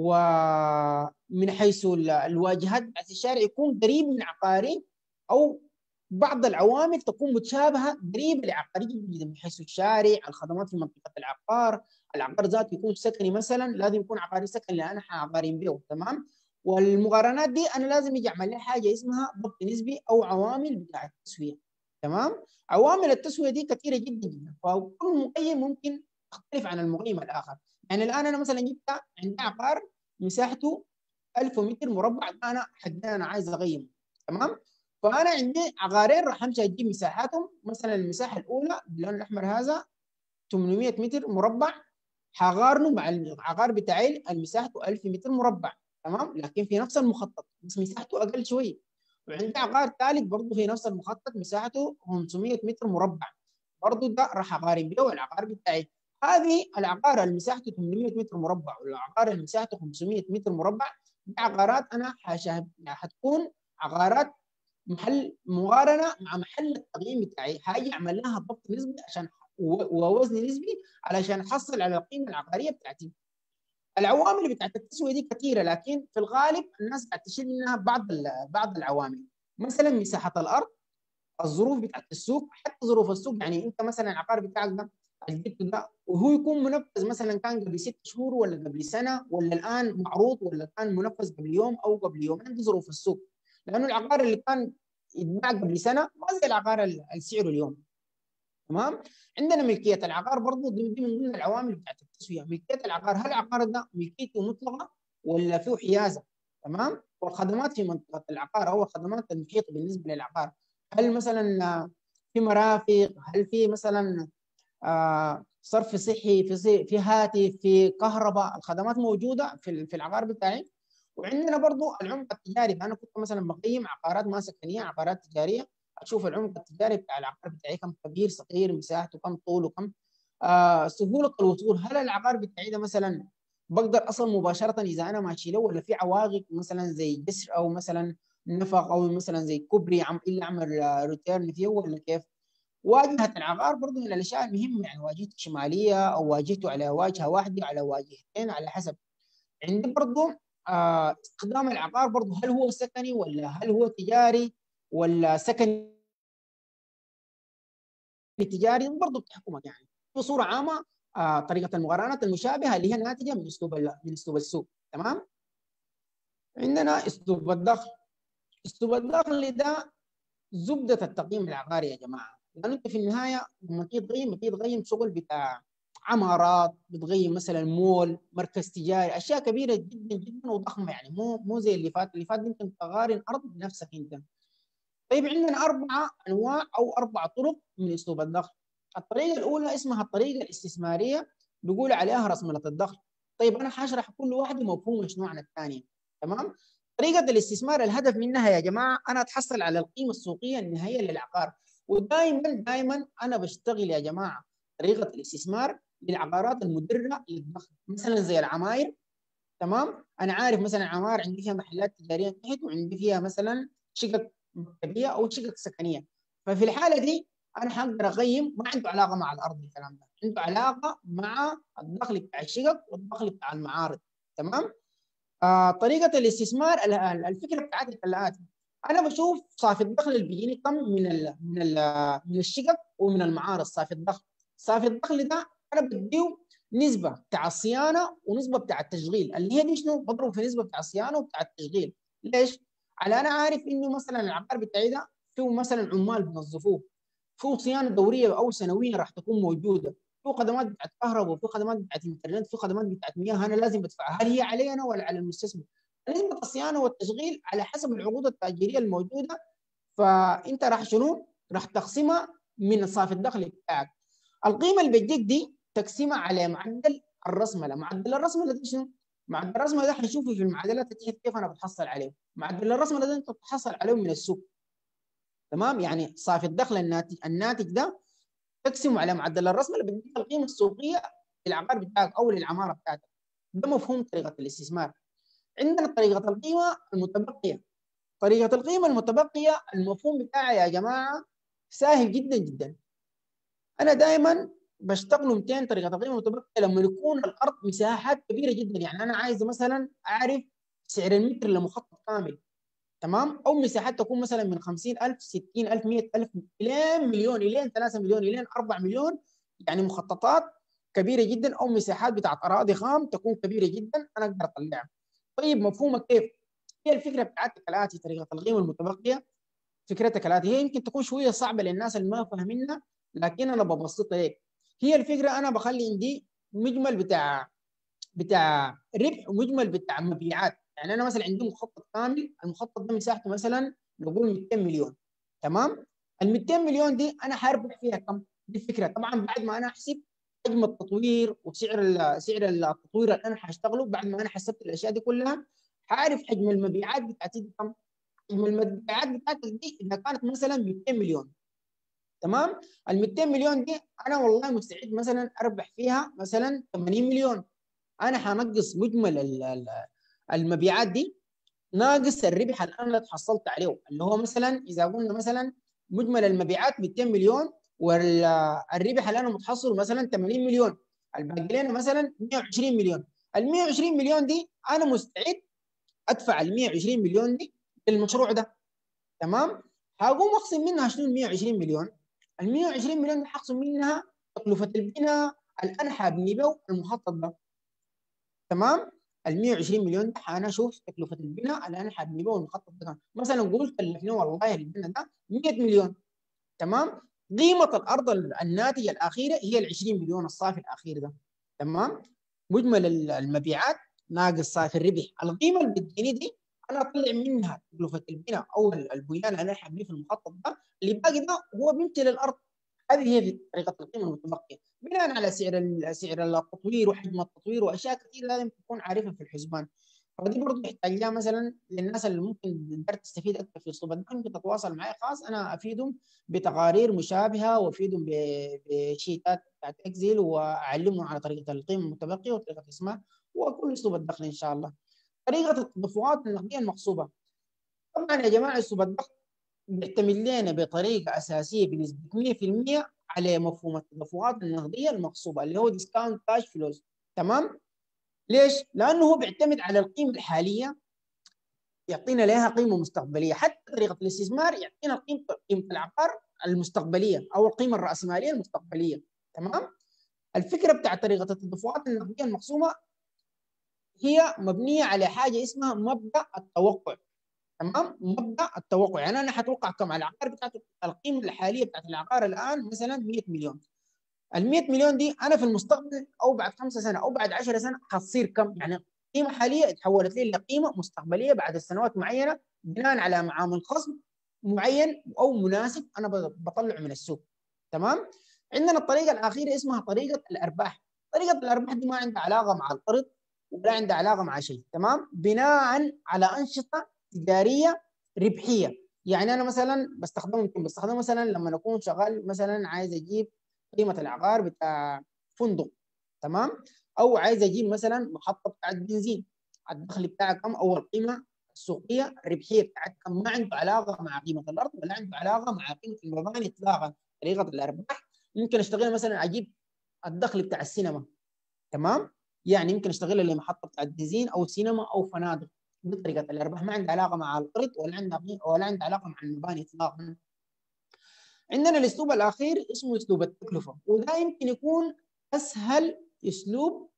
B: ومن حيث الواجهات بتاعت الشارع يكون قريب من عقاري او بعض العوامل تكون متشابهه قريبه لعقاريه جدا من حيث الشارع، الخدمات في منطقه العقار، العقار ذاته يكون سكني مثلا لازم يكون عقاري سكن اللي انا حعقارين به تمام؟ والمقارنات دي انا لازم يجي اعمل لها حاجه اسمها ضبط نسبي او عوامل بتاع التسويه تمام؟ عوامل التسويه دي كثيره جدا جدا فكل مقيم ممكن تختلف عن المقيم الاخر، يعني الان انا مثلا جبت عندي عقار مساحته 1000 متر مربع انا حدي انا عايز اقيمه تمام؟ فانا عندي عقارين راح امشي اجيب مساحاتهم مثلا المساحه الاولى باللون الاحمر هذا 800 متر مربع حقارنه مع العقار بتاعي المساحته 1000 متر مربع تمام لكن في نفس المخطط بس مساحته اقل شويه وعندي عقار ثالث برضه في نفس المخطط مساحته 500 متر مربع برضه ده راح اقارن به العقار بتاعي هذه العقار اللي مساحته 800 متر مربع والعقار اللي مساحته 500 متر مربع دي عقارات انا حتكون عقارات محل مقارنه مع محل التقييم بتاعي هاجي اعمل لها ضبط نسبي عشان ووزن نسبي علشان احصل على القيمه العقاريه بتاعتي. العوامل بتاعت التسويه دي كثيره لكن في الغالب الناس قاعد تشيل منها بعض بعض العوامل مثلا مساحه الارض الظروف بتاعت السوق حتى ظروف السوق يعني انت مثلا العقار بتاعك ده جبته ده وهو يكون منفذ مثلا كان قبل ست شهور ولا قبل سنه ولا الان معروض ولا كان منفذ قبل يوم او قبل يومين دي ظروف السوق لانه العقار اللي كان يتباع قبل سنه ما زي العقار اللي سعره اليوم تمام عندنا ملكيه العقار برضه دي من ضمن العوامل بتاعت التسويه ملكيه العقار هل العقار ده ملكيته مطلقه ولا فيه حيازه تمام والخدمات في منطقه العقار او الخدمات المحيطه بالنسبه للعقار هل مثلا في مرافق هل في مثلا آه صرف صحي في في هاتف في كهرباء الخدمات موجوده في في العقار بتاعي وعندنا برضو العمق التجاري انا كنت مثلا بقيم عقارات ما سكنيه عقارات تجاريه اشوف العمق التجاري بتاع العقار بتاعي كم كبير صغير مساحته كم طوله كم آه سهوله الوصول هل العقار بتاعي ده مثلا بقدر اصلا مباشره اذا انا ماشي له ولا في عوائق مثلا زي جسر او مثلا نفق او مثلا زي كوبري عم الا اعمل ريتيرن فيه ولا كيف؟ واجهه العقار برضه من الاشياء المهمه يعني واجهته شماليه او واجهته على واجهه واحده على واجهتين على حسب عندي برضه آه استخدام العقار برضه هل هو سكني ولا هل هو تجاري ولا سكني تجاري برضه بتحكمك يعني بصوره عامه آه طريقه المقارنات المشابهه اللي هي ناتجه من اسلوب من اسلوب السوق تمام عندنا اسلوب الدخل اسلوب الدخل ده زبده التقييم العقاري يا جماعه لانه انت في النهايه لما تيجي تقيم بتيجي تقيم شغل بتاع عمارات بتقيم مثلا مول مركز تجاري اشياء كبيره جدا جدا وضخمه يعني مو مو زي اللي فات اللي فات ممكن تقارن ارض بنفسك انت طيب عندنا اربع انواع او اربع طرق من اسلوب الدخل الطريقه الاولى اسمها الطريقه الاستثماريه بيقول عليها رسمله الدخل طيب انا حاشرح كل واحده مفهوم شنو عن الثانيه تمام طريقه الاستثمار الهدف منها يا جماعه انا اتحصل على القيمه السوقيه النهائيه للعقار ودائما دائما انا بشتغل يا جماعه طريقه الاستثمار للعقارات المدره للدخل مثلا زي العماير تمام انا عارف مثلا عمار عندي فيها محلات تجاريه تحت وعندي فيها مثلا شقق مكتبيه او شقق سكنيه ففي الحاله دي انا حقدر اقيم ما عنده علاقه مع الارض الكلام ده عنده علاقه مع الدخل بتاع الشقق والدخل بتاع المعارض تمام آه طريقه الاستثمار الفكره بتاعتي كالاتي انا بشوف صافي الدخل اللي بيجيني كم من ال من ال من الشقق ومن المعارض صافي الدخل صافي الدخل ده انا بديه نسبه بتاع الصيانه ونسبه بتاع التشغيل اللي هي دي شنو بضرب في نسبه بتاع الصيانه وبتاع التشغيل ليش؟ على انا عارف انه مثلا العقار بتاعي ده فيه مثلا عمال بنظفوه فيه صيانه دوريه او سنويه راح تكون موجوده في خدمات بتاعت كهرباء وفي خدمات بتاعت انترنت في خدمات بتاعت مياه انا لازم بدفعها هل هي علي انا ولا على المستثمر؟ نسبه الصيانه والتشغيل على حسب العقود التاجيريه الموجوده فانت راح شنو؟ راح تقسمها من صافي الدخل بتاعك. القيمه اللي بتجيك دي تقسمها على معدل الرسمله، معدل الرسمله ده شنو؟ معدل الرسمله ده حنشوفه في المعادلات تحت كيف انا بتحصل عليه. معدل الرسمله ده انت بتحصل عليه من السوق. تمام؟ يعني صافي الدخل الناتج الناتج ده تقسمه على معدل الرسمله بتجيك القيمه السوقيه للعقار بتاعك او للعماره بتاعتك. ده مفهوم طريقه الاستثمار. عندنا طريقة القيمة المتبقية طريقة القيمة المتبقية المفهوم بتاعها يا جماعة سهل جدا جدا أنا دائما بشتغل 200 طريقة القيمة المتبقية لما يكون الأرض مساحات كبيرة جدا يعني أنا عايز مثلا أعرف سعر المتر لمخطط كامل تمام أو مساحات تكون مثلا من 50000 60000 100000 إلى مليون إلى 3 مليون إلى 4 مليون يعني مخططات كبيرة جدا أو مساحات بتاعت أراضي خام تكون كبيرة جدا أنا أقدر أطلعها طيب مفهومك كيف؟ هي الفكره بتاعتك الاتي طريقه القيمه المتبقيه فكرتك الاتي هي يمكن تكون شويه صعبه للناس اللي ما فاهمينها لكن انا ببسطها هيك هي الفكره انا بخلي عندي مجمل بتاع بتاع ربح ومجمل بتاع مبيعات يعني انا مثلا عندي مخطط كامل المخطط ده مساحته مثلا نقول 200 مليون تمام ال 200 مليون دي انا حاربح فيها كم دي الفكره طبعا بعد ما انا احسب حجم التطوير وسعر سعر التطوير اللي انا حاشتغله بعد ما انا حسبت الاشياء دي كلها حعرف حجم المبيعات بتاعتي دي كم حجم المبيعات بتاعتك دي اذا كانت مثلا 200 مليون تمام ال 200 مليون دي انا والله مستعد مثلا اربح فيها مثلا 80 مليون انا حنقص مجمل المبيعات دي ناقص الربح اللي انا تحصلت عليه اللي هو مثلا اذا قلنا مثلا مجمل المبيعات 200 مليون والربح اللي انا متحصله مثلا 80 مليون الباقي لنا مثلا 120 مليون ال 120 مليون دي انا مستعد ادفع ال 120 مليون دي للمشروع ده تمام هقوم اقسم منها شنو ال 120 مليون ال 120 مليون دي حقسم منها تكلفه البناء اللي انا حابني به المخطط ده تمام ال 120 مليون ده انا اشوف تكلفه البناء اللي انا حابني به المخطط ده مثلا قلت كلفني والله البناء ده 100 مليون تمام قيمه الارض الناتجه الاخيره هي ال 20 مليون الصافي الاخير ده تمام مجمل المبيعات ناقص صافي الربح القيمه اللي بتجيني دي انا اطلع منها تكلفه البناء او البنيان اللي انا حابيه في المخطط ده اللي باقي ده هو بيمشي للارض هذه هي طريقه القيمه المتبقيه بناء على سعر سعر التطوير وحجم التطوير واشياء كثير لازم تكون عارفها في الحسبان فدي برضه يحتاج لها مثلا للناس اللي ممكن تستفيد اكثر في اسلوب الدعم تتواصل معي خاص انا افيدهم بتقارير مشابهه وافيدهم بشيتات بتاعت اكزيل واعلمهم على طريقه القيمه المتبقيه وطريقه اسمها وكل اسلوب الدخل ان شاء الله. طريقه التدفقات النقديه المغصوبه. طبعا يا جماعه اسلوب الدخل بيعتمد لنا بطريقه اساسيه بنسبه 100% على مفهوم التدفقات النقديه المغصوبه اللي هو ديسكاونت كاش فلوز تمام؟ ليش؟ لانه هو بيعتمد على القيمه الحاليه يعطينا لها قيمه مستقبليه، حتى طريقه الاستثمار يعطينا قيمه قيمه العقار المستقبليه او القيمه الراسماليه المستقبليه، تمام؟ الفكره بتاعت طريقه التدفقات النقديه المقسومه هي مبنيه على حاجه اسمها مبدا التوقع تمام مبدا التوقع يعني انا حتوقع كم على العقار بتاعت القيمه الحاليه بتاعت العقار الان مثلا 100 مليون ال 100 مليون دي انا في المستقبل او بعد خمسة سنه او بعد 10 سنه حتصير كم يعني قيمه حاليه تحولت لي لقيمه مستقبليه بعد سنوات معينه بناء على معامل خصم معين او مناسب انا بطلعه من السوق تمام عندنا الطريقه الاخيره اسمها طريقه الارباح طريقه الارباح دي ما عندها علاقه مع القرض ولا عندها علاقه مع شيء تمام بناء على انشطه تجاريه ربحيه يعني انا مثلا بستخدمه يمكن بستخدمه مثلا لما اكون شغال مثلا عايز اجيب قيمه العقار بتاع فندق تمام او عايز اجيب مثلا محطه بتاعت بنزين الدخل بتاعها كم او القيمه السوقيه الربحيه بتاعتها كم ما عنده علاقه مع قيمه الارض ولا عنده علاقه مع قيمه المباني اطلاقا طريقه الارباح ممكن اشتغل مثلا اجيب الدخل بتاع السينما تمام يعني يمكن اشتغل لمحطه بتاعت بنزين او سينما او فنادق دي طريقه الارباح ما عندها علاقه مع القرض ولا عندها ولا عندها علاقه مع المباني اطلاقا عندنا الاسلوب الاخير اسمه اسلوب التكلفه وده يمكن يكون اسهل اسلوب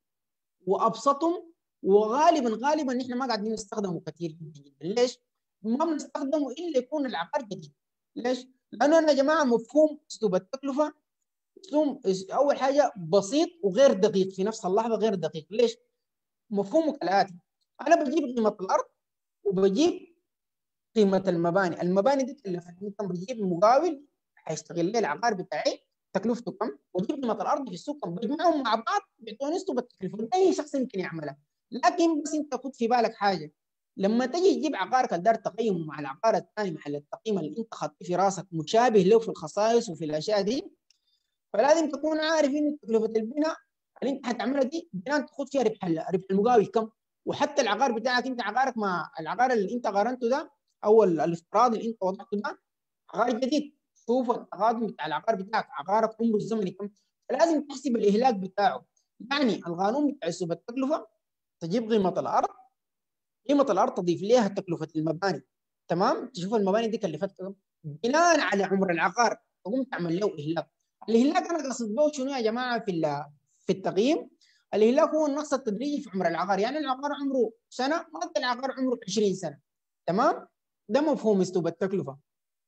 B: وابسطهم وغالبا غالبا نحن ما قاعدين نستخدمه كثير جدا جدا ليش؟ ما بنستخدمه الا يكون العقار جديد ليش؟ لانه انا يا جماعه مفهوم اسلوب التكلفه اسلوب اول حاجه بسيط وغير دقيق في نفس اللحظه غير دقيق ليش؟ مفهومه كالاتي انا بجيب قيمه الارض وبجيب قيمه المباني، المباني دي كلفتني كم بجيب مقاول حيشتغل لي العقار بتاعي تكلفته كم وجيب قيمه الارض في السوق كم بجمعهم مع بعض بيعطوني اسلوب التكلفه اي شخص يمكن يعملها لكن بس انت خد في بالك حاجه لما تجي تجيب عقارك الدار تقيمه مع العقار الثاني محل التقييم اللي انت خدته في راسك مشابه له في الخصائص وفي الاشياء دي فلازم تكون عارف ان تكلفه البناء اللي انت حتعملها دي بناء تاخذ فيها ربح ربح المقاول كم وحتى العقار بتاعك انت عقارك مع العقار اللي انت قارنته ده او الافتراضي اللي انت وضعته ده عقار جديد شوف التقادم بتاع العقار بتاعك عقارك عمره الزمني كم فلازم تحسب الاهلاك بتاعه يعني القانون بتاع اسلوب التكلفه تجيب قيمه الارض قيمه الارض تضيف لها تكلفه المباني تمام تشوف المباني دي كلفتك كم بناء على عمر العقار تقوم تعمل له اهلاك الاهلاك انا قصد به شنو يا جماعه في في التقييم الاهلاك هو النقص التدريجي في عمر العقار يعني العقار عمره سنه ما العقار عمره 20 سنه تمام ده مفهوم اسلوب التكلفه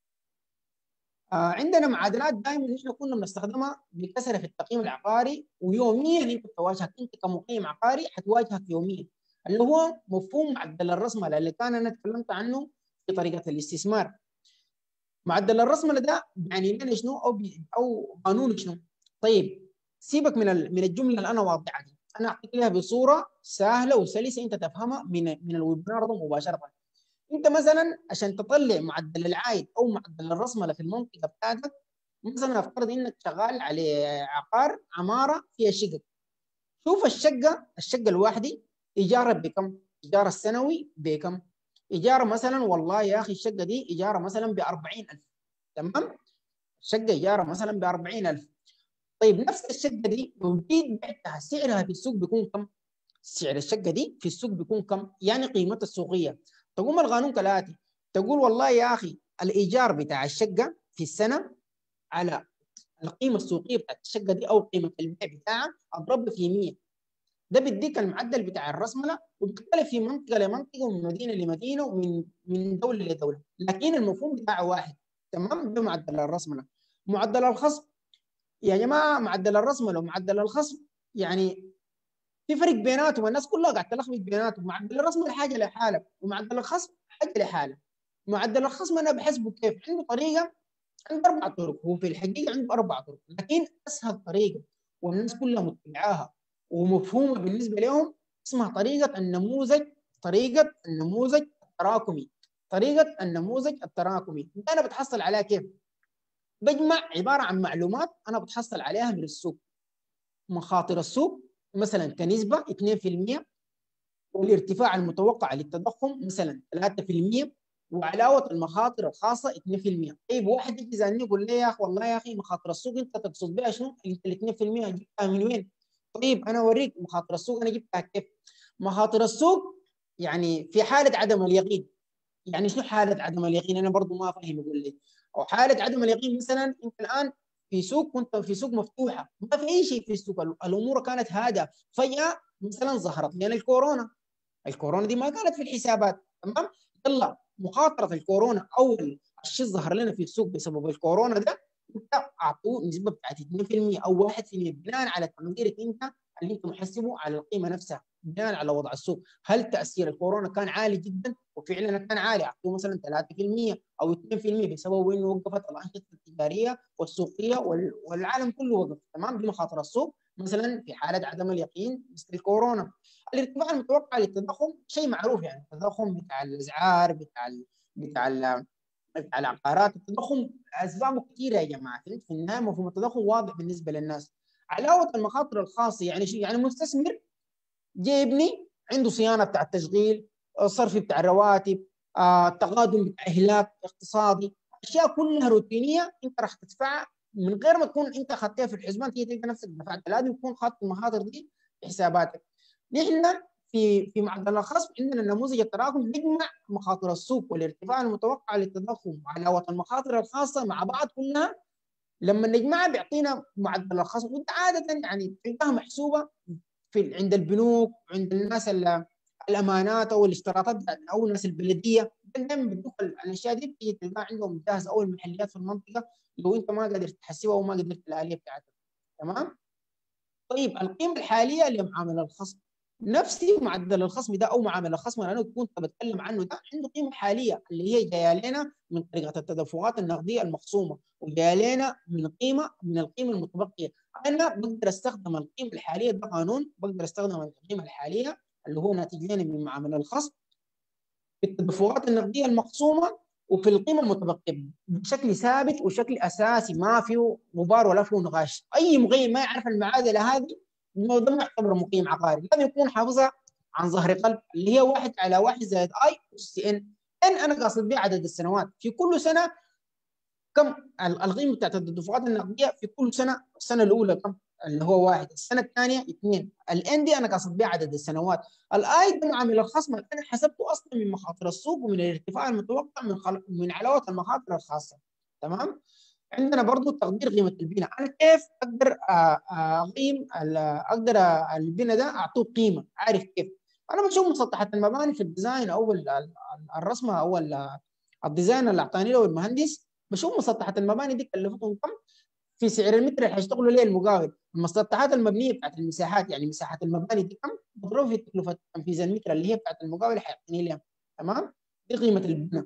B: آه عندنا معادلات دائما نحن كنا بنستخدمها بكثره في التقييم العقاري ويوميا انت تواجهك انت كمقيم عقاري حتواجهك يوميا اللي هو مفهوم معدل الرسمله اللي كان انا تكلمت عنه في طريقه الاستثمار معدل الرسمله ده يعني لنا شنو او بي او قانون شنو طيب سيبك من من الجمله اللي انا واضحها دي انا اعطيك لها بصوره سهله وسلسه انت تفهمها من من الويبنار ده مباشره انت مثلا عشان تطلع معدل العائد او معدل الرسمله في المنطقه بتاعتك مثلا افترض انك شغال على عقار عماره فيها شقق شوف الشقه الشقه الواحده ايجارها بكم؟ ايجار السنوي بكم؟ ايجار مثلا والله يا اخي الشقه دي ايجارها مثلا ب 40000 تمام؟ الشقه ايجارها مثلا ب 40000 طيب نفس الشقه دي لو جيت بعتها سعرها في السوق بيكون كم؟ سعر الشقه دي في السوق بيكون كم؟ يعني قيمتها السوقيه تقوم القانون كالاتي تقول والله يا اخي الايجار بتاع الشقه في السنه على القيمه السوقيه بتاعت الشقه دي او قيمه البيع بتاعها اضرب في 100 ده بيديك المعدل بتاع الرسمله وبتختلف في منطقه لمنطقه ومن مدينه لمدينه ومن من دوله لدوله لكن المفهوم بتاعه واحد تمام ده معدل الرسمله معدل الخصم يا جماعه معدل الرسمله ومعدل الخصم يعني في فرق بيناتهم الناس كلها قاعده تلخبط بيناتهم معدل الرسم حاجه لحاله ومعدل الخصم حاجه لحاله معدل الخصم انا بحسبه كيف عنده طريقه عنده اربع طرق هو في الحقيقه عنده اربع طرق لكن اسهل طريقه والناس كلها متبعاها ومفهومه بالنسبه لهم اسمها طريقه النموذج طريقه النموذج التراكمي طريقه النموذج التراكمي انا بتحصل عليها كيف؟ بجمع عباره عن معلومات انا بتحصل عليها من السوق مخاطر السوق مثلا كنسبه 2% والارتفاع المتوقع للتضخم مثلا 3% وعلاوه المخاطر الخاصه 2% طيب واحد يجي يسالني يقول لي يا اخي والله يا اخي مخاطر السوق انت تقصد بها شنو؟ انت ال 2% جبتها من وين؟ طيب انا اوريك مخاطر السوق انا جبتها كيف؟ مخاطر السوق يعني في حاله عدم اليقين يعني شنو حاله عدم اليقين؟ انا برضو ما فاهم يقول لي او حاله عدم اليقين مثلا انت الان في سوق كنت في سوق مفتوحه ما في اي شيء في السوق الامور كانت هادئه فجاه مثلا ظهرت لنا الكورونا الكورونا دي ما كانت في الحسابات تمام يلا مخاطره الكورونا اول الشيء ظهر لنا في السوق بسبب الكورونا ده انت اعطوه نسبه بتاعت 2% او 1% بناء على تقديرك انت اللي انت محسبه على القيمه نفسها بناء على وضع السوق هل تاثير الكورونا كان عالي جدا وفعلا كان عالي اعطوه مثلا 3% او 2% بسبب انه وقفت الانشطه التجاريه والسوقيه والعالم كله وقف تمام دي مخاطر السوق مثلا في حاله عدم اليقين مثل الكورونا الارتفاع المتوقع للتضخم شيء معروف يعني التضخم بتاع الاسعار بتاع ال بتاع ال بتاع العقارات التضخم اسبابه كثيره يا جماعه في النهايه مفهوم التضخم واضح بالنسبه للناس علاوه المخاطر الخاصه يعني شيء يعني مستثمر جايبني عنده صيانه بتاع التشغيل الصرف بتاع الرواتب آه، التقادم بتاع اهلاك اقتصادي اشياء كلها روتينيه انت راح تدفعها من غير ما تكون انت اخذتها في الحسبان تيجي تلقى نفسك دفعت لازم تكون خدت المخاطر دي في حساباتك نحن في في معدل الخصم عندنا النموذج التراكم بيجمع مخاطر السوق والارتفاع المتوقع للتضخم وعلاوه المخاطر الخاصه مع بعض كلها لما نجمعها بيعطينا معدل الخصم وانت عاده يعني تلقاها محسوبه في عند البنوك عند الناس الامانات او الاشتراطات او الناس البلديه دائما بتدوك الاشياء دي بتيجي تلقاها عندهم جاهز او المحليات في المنطقه لو انت ما قادر تحسبها وما قدرت الاليه بتاعتها تمام طيب القيمه الحاليه لمعامله الخصم نفسي معدل الخصم ده او معامله الخصم اللي انا كنت بتكلم عنه ده عنده قيمه حاليه اللي هي جايه لنا من طريقه التدفقات النقديه المخصومه وجايه لنا من قيمه من القيمه المتبقيه انا بقدر استخدم القيمه الحاليه ده قانون بقدر استخدم القيمه الحاليه اللي هو ناتج لنا من معامله الخصم في التدفقات النقديه المخصومه وفي القيمه المتبقيه بشكل ثابت وشكل اساسي ما فيه غبار ولا فيه نقاش اي مقيم ما يعرف المعادله هذه ده ما يعتبر مقيم عقاري لازم يكون حافظها عن ظهر قلب اللي هي واحد على واحد زائد اي اس ان ان انا قاصد بها عدد السنوات في كل سنه كم القيمه بتاعت الدفعات النقديه في كل سنه السنه الاولى كم اللي هو واحد السنه الثانيه اثنين الان دي انا قاصد بها عدد السنوات الاي ده معامل الخصم انا حسبته اصلا من مخاطر السوق ومن الارتفاع المتوقع من خل... من علاوه المخاطر الخاصه تمام عندنا برضو تقدير قيمه البناء انا كيف اقدر اقيم اقدر البناء ده اعطوه قيمه عارف كيف انا بشوف مسطحات المباني في الديزاين او الرسمه او الديزاين اللي اعطاني له المهندس بشوف مسطحات المباني دي كلفتهم كم في سعر المتر اللي حيشتغلوا ليه المقاول المسطحات المبنيه بتاعت المساحات يعني مساحات المباني دي كم بضرب في تكلفه تنفيذ المتر اللي هي بتاعت المقاول حيعطيني لها تمام دي قيمه البناء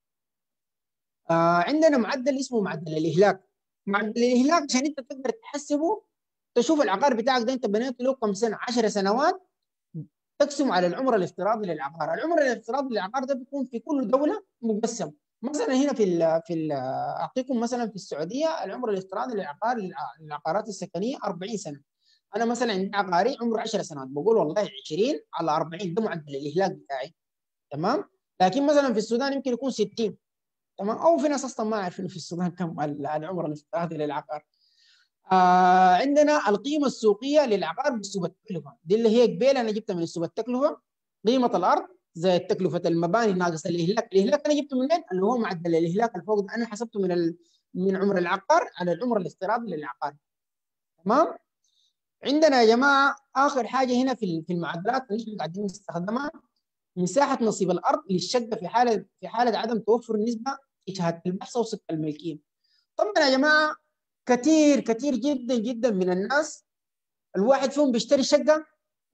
B: آه عندنا معدل اسمه معدل الاهلاك معدل الاهلاك عشان انت تقدر تحسبه تشوف العقار بتاعك ده انت بنيته له كم سنه 10 سنوات تقسم على العمر الافتراضي للعقار، العمر الافتراضي للعقار ده بيكون في كل دوله مقسم، مثلا هنا في ال في ال اعطيكم مثلا في السعوديه العمر الافتراضي للعقار للعقارات السكنيه 40 سنه. انا مثلا عندي عقاري عمره 10 سنوات بقول والله 20 على 40 ده معدل الاهلاك بتاعي. تمام؟ لكن مثلا في السودان يمكن يكون 60 تمام او في ناس اصلا ما عارفين في السودان كم العمر الافتراضي للعقار آه عندنا القيمه السوقيه للعقار بالسوق التكلفه دي اللي هي قبيل انا جبتها من السوق التكلفه قيمه الارض زي تكلفه المباني ناقص الاهلاك الاهلاك انا جبته منين اللي هو معدل الاهلاك الفوق ده انا حسبته من ال... من عمر العقار على العمر الافتراضي للعقار تمام عندنا يا جماعه اخر حاجه هنا في في المعدلات اللي احنا قاعدين نستخدمها مساحه نصيب الارض للشقه في حاله في حاله عدم توفر نسبه في شهاده البحث او سكه الملكيه. طبعا يا جماعه كثير كثير جدا جدا من الناس الواحد فيهم بيشتري شقه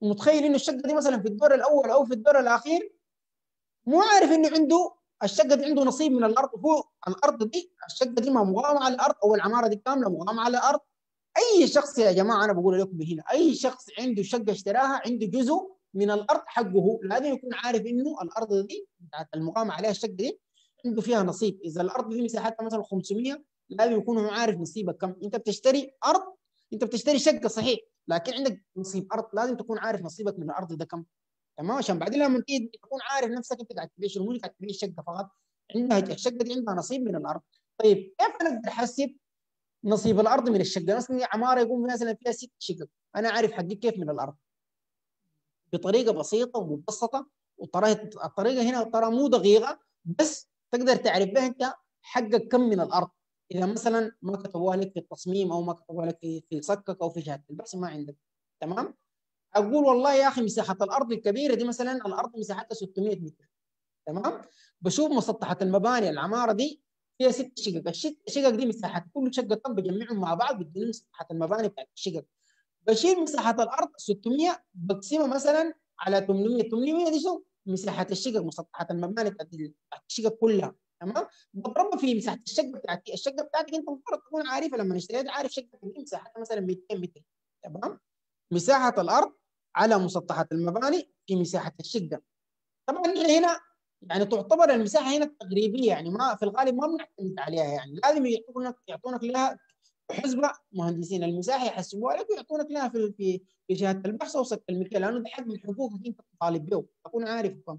B: متخيل انه الشقه دي مثلا في الدور الاول او في الدور الاخير مو عارف انه عنده الشقه دي عنده نصيب من الارض هو الارض دي الشقه دي ما مغامه على الارض او العماره دي كامله مغامه على الارض اي شخص يا جماعه انا بقول لكم هنا اي شخص عنده شقه اشتراها عنده جزء من الارض حقه لازم يكون عارف انه الارض دي بتاعت المقامه عليها الشقه دي عنده فيها نصيب اذا الارض دي مساحتها مثلا 500 لازم يكون هو عارف نصيبك كم انت بتشتري ارض انت بتشتري شقه صحيح لكن عندك نصيب ارض لازم تكون عارف نصيبك من الارض ده كم تمام عشان بعدين لما تيجي تكون عارف نفسك انت قاعد تبيع شنو قاعد تبيع الشقه فقط عندها الشقه دي عندها نصيب من الارض طيب كيف انا اقدر احسب نصيب الارض من الشقه مثلا عماره يقول مثلا فيها ست شقق انا عارف حقي كيف من الارض بطريقه بسيطه ومبسطه وطريقه الطريقه هنا ترى مو دقيقه بس تقدر تعرف بها انت حقك كم من الارض اذا مثلا ما كتبوها لك في التصميم او ما كتبوها لك في في صكك او في شهاده البحث ما عندك تمام اقول والله يا اخي مساحه الارض الكبيره دي مثلا الارض مساحتها 600 متر تمام بشوف مسطحه المباني العماره دي فيها ست شقق الست شقق دي مساحه كل شقه كم بجمعهم مع بعض بيدوني مساحه المباني بتاعت الشقق بشيل مساحه الارض 600 بقسمها مثلا على 800 800 دي شو مساحه الشقق مسطحه المباني بتاعت الشقق كلها تمام بضربها في مساحه الشقه بتاعتي الشقه بتاعتك انت المفروض تكون عارفها لما اشتريت عارف شقتك دي مساحتها مثلا 200 متر تمام مساحه الارض على مسطحه المباني في مساحه الشقه طبعا هنا يعني تعتبر المساحه هنا التقريبيه يعني ما في الغالب ما بنعتمد عليها يعني لازم يعطونك يعطونك لها حسبه مهندسين المساحه يحسبوها لك ويعطونك لها في في في شهاده البحث او سكه الملكيه لانه ده حق من حقوقك انت طالب به تكون عارف كم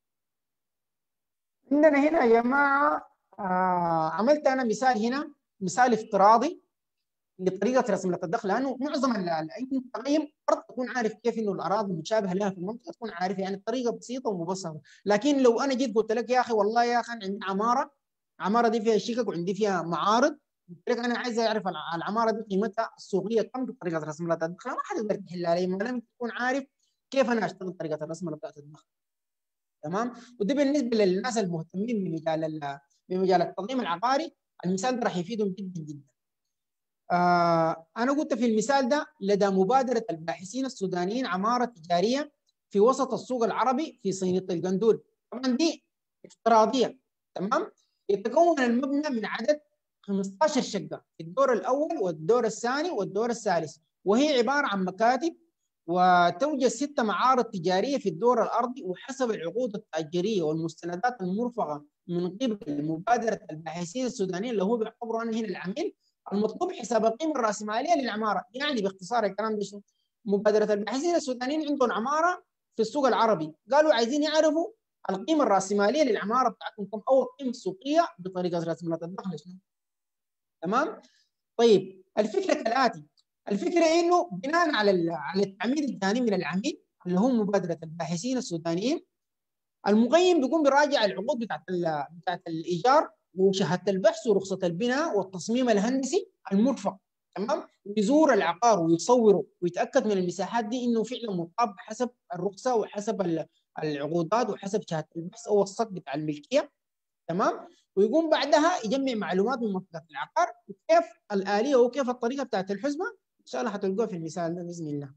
B: عندنا هنا يا جماعه آه عملت انا مثال هنا مثال افتراضي لطريقه رسم الدخل لانه معظم انت تقيم فرض تكون عارف كيف انه الاراضي المشابهه لها في المنطقه تكون عارف يعني الطريقه بسيطه ومبسطه لكن لو انا جيت قلت لك يا اخي والله يا اخي عندي عماره عماره دي فيها شقق وعندي فيها معارض قلت لك انا عايز اعرف العماره دي قيمتها السوقيه كم بطريقه رسم لها الدخل ما حتقدر تحل علي ما لم تكون عارف كيف انا اشتغل طريقه الرسم بتاعت الدخل تمام وده بالنسبه للناس المهتمين بمجال بمجال التنظيم العقاري المثال ده راح يفيدهم جدا جدا آه انا قلت في المثال ده لدى مبادره الباحثين السودانيين عماره تجاريه في وسط السوق العربي في صينيه القندول طبعا دي افتراضيه تمام يتكون المبنى من عدد 15 شقه في الدور الاول والدور الثاني والدور الثالث وهي عباره عن مكاتب وتوجد ست معارض تجاريه في الدور الارضي وحسب العقود التاجيريه والمستندات المرفقه من قبل مبادره الباحثين السودانيين اللي هو بيعتبروا انا هنا العميل المطلوب حساب القيمه الراسماليه للعماره يعني باختصار الكلام ده شنو؟ مبادره الباحثين السودانيين عندهم عماره في السوق العربي قالوا عايزين يعرفوا القيمه الراسماليه للعماره بتاعتهم كم او القيمه السوقيه بطريقه رسم الدخل شنو؟ تمام؟ طيب الفكره كالاتي الفكره انه بناء على على التعميد الثاني من العميد اللي هو مبادره الباحثين السودانيين المقيم بيقوم بيراجع العقود بتاعت بتاعت الايجار وشهاده البحث ورخصه البناء والتصميم الهندسي المرفق تمام ويزور العقار ويصوره ويتاكد من المساحات دي انه فعلا مطابق حسب الرخصه وحسب العقودات وحسب شهاده البحث او الصك بتاع الملكيه تمام ويقوم بعدها يجمع معلومات من منطقه العقار وكيف الاليه وكيف الطريقه بتاعت الحسبه ان شاء الله حتلقوها في المثال ده باذن الله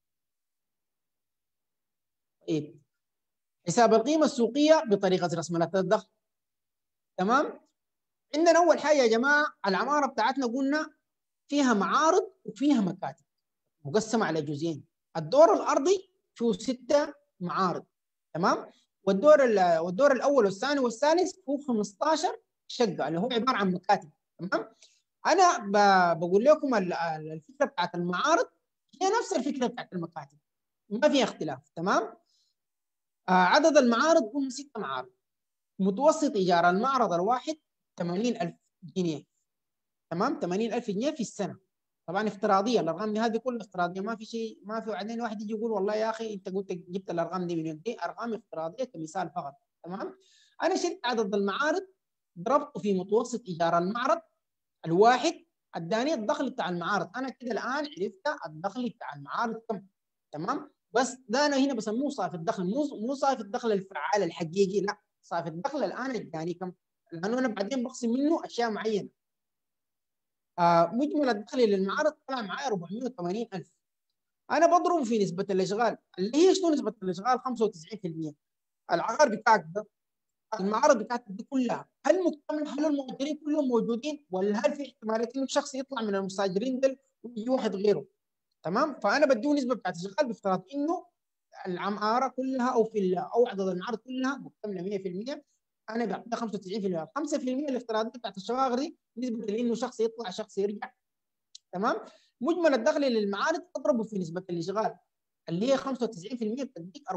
B: طيب حساب القيمه السوقيه بطريقه رسملات الدخل تمام عندنا اول حاجه يا جماعه العماره بتاعتنا قلنا فيها معارض وفيها مكاتب مقسمه على جزئين الدور الارضي فيه سته معارض تمام والدور والدور الاول والثاني والثالث فيه 15 شقه اللي هو عباره عن مكاتب تمام انا بقول لكم الفكره بتاعت المعارض هي نفس الفكره بتاعت المكاتب ما في اختلاف تمام آه عدد المعارض هم ستة معارض متوسط ايجار المعرض الواحد 80000 جنيه تمام 80000 جنيه في السنه طبعا افتراضيه الارقام دي هذه كلها افتراضيه ما في شيء ما في بعدين واحد يجي يقول والله يا اخي انت قلت جبت الارقام دي من دي ارقام افتراضيه كمثال فقط تمام انا شلت عدد المعارض ضربته في متوسط ايجار المعرض الواحد اداني الدخل بتاع المعارض انا كده الان عرفت الدخل بتاع المعارض كم تمام بس ده انا هنا بسموه صافي الدخل مو مو صافي الدخل الفعال الحقيقي لا صافي الدخل الان اداني كم لانه انا بعدين بقسم منه اشياء معينه آه مجمل الدخل للمعارض طلع معايا 480000 انا بضرب في نسبه الاشغال اللي هي شنو نسبه الاشغال 95% العقار بتاعك ده المعارض بتاعتك دي كلها هل مكتمل هل المؤجرين كلهم موجودين ولا هل في احتماليه انه شخص يطلع من المستاجرين دول ويجي واحد غيره تمام فانا بديه نسبه بتاعت الاشغال بافتراض انه العماره كلها او في او عدد المعارض كلها مكتمله 100% انا بعطيها 95% 5% الافتراضيه بتاعت الشواغر دي نسبه لانه شخص يطلع شخص يرجع تمام مجمل الدخل للمعارض تضربه في نسبه الاشغال اللي هي 95% بتديك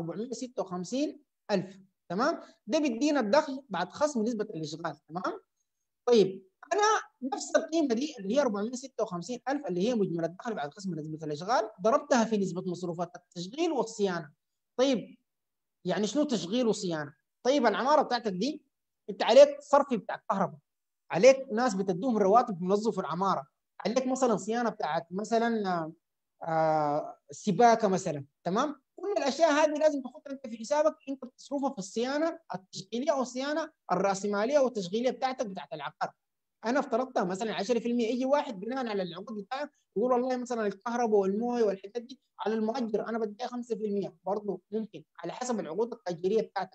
B: 456000 تمام ده بيدينا الدخل بعد خصم نسبه الاشغال تمام طيب انا نفس القيمه دي اللي هي 456000 اللي هي مجمل الدخل بعد خصم نسبه الاشغال ضربتها في نسبه مصروفات التشغيل والصيانه طيب يعني شنو تشغيل وصيانه طيب العماره بتاعتك دي انت عليك صرف بتاع الكهرباء عليك ناس بتدوهم رواتب موظف العماره عليك مثلا صيانه بتاعت مثلا آه سباكه مثلا تمام كل الاشياء هذه لازم تحطها انت في حسابك انت بتصرفها في الصيانه التشغيليه او الصيانه الراسماليه والتشغيليه بتاعتك بتاعت العقار انا افترضتها مثلا 10% يجي واحد بناء على العقود بتاعه يقول والله مثلا الكهرباء والمويه والحاجات دي على المؤجر انا بديها 5% برضه ممكن على حسب العقود التاجيريه بتاعتك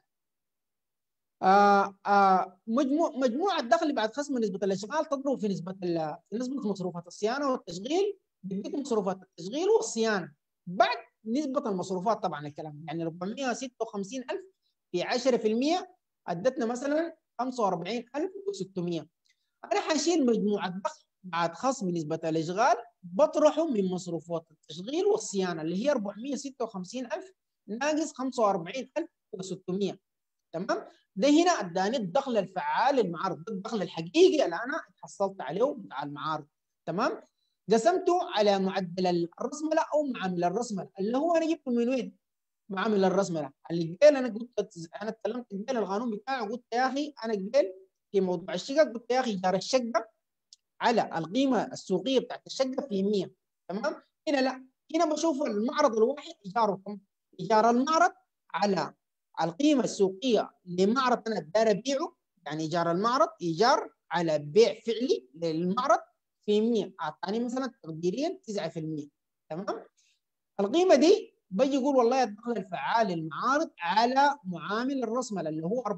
B: آه آه مجموع مجموع الدخل بعد خصم نسبه الاشغال تضرب في نسبه في نسبه مصروفات الصيانه والتشغيل بيديك مصروفات التشغيل والصيانه بعد نسبه المصروفات طبعا الكلام يعني 456000 في 10% ادتنا مثلا 45600 انا حاشيل مجموع الدخل بعد خصم نسبه الاشغال بطرحه من مصروفات التشغيل والصيانه اللي هي 456000 ناقص 45600 تمام ده هنا اداني الدخل الفعال للمعارض ده الدخل الحقيقي اللي انا حصلت عليه بتاع المعارض تمام قسمته على معدل الرسمله او معامل الرسمله اللي هو انا جبته من وين؟ معامل الرسمله اللي قبل انا قلت انا اتكلمت قبل القانون بتاعي قلت يا اخي انا قبل في موضوع الشقه قلت يا اخي ايجار الشقه على القيمه السوقيه بتاعت الشقه في 100 تمام؟ هنا لا هنا بشوف المعرض الواحد ايجاره كم؟ ايجار المعرض على القيمه السوقيه لمعرض انا داير ابيعه يعني ايجار المعرض ايجار على بيع فعلي للمعرض في 100 اعطاني مثلا تقديريا 9% تمام القيمه دي بيجي يقول والله الدخل الفعال للمعارض على معامل الرسمله اللي هو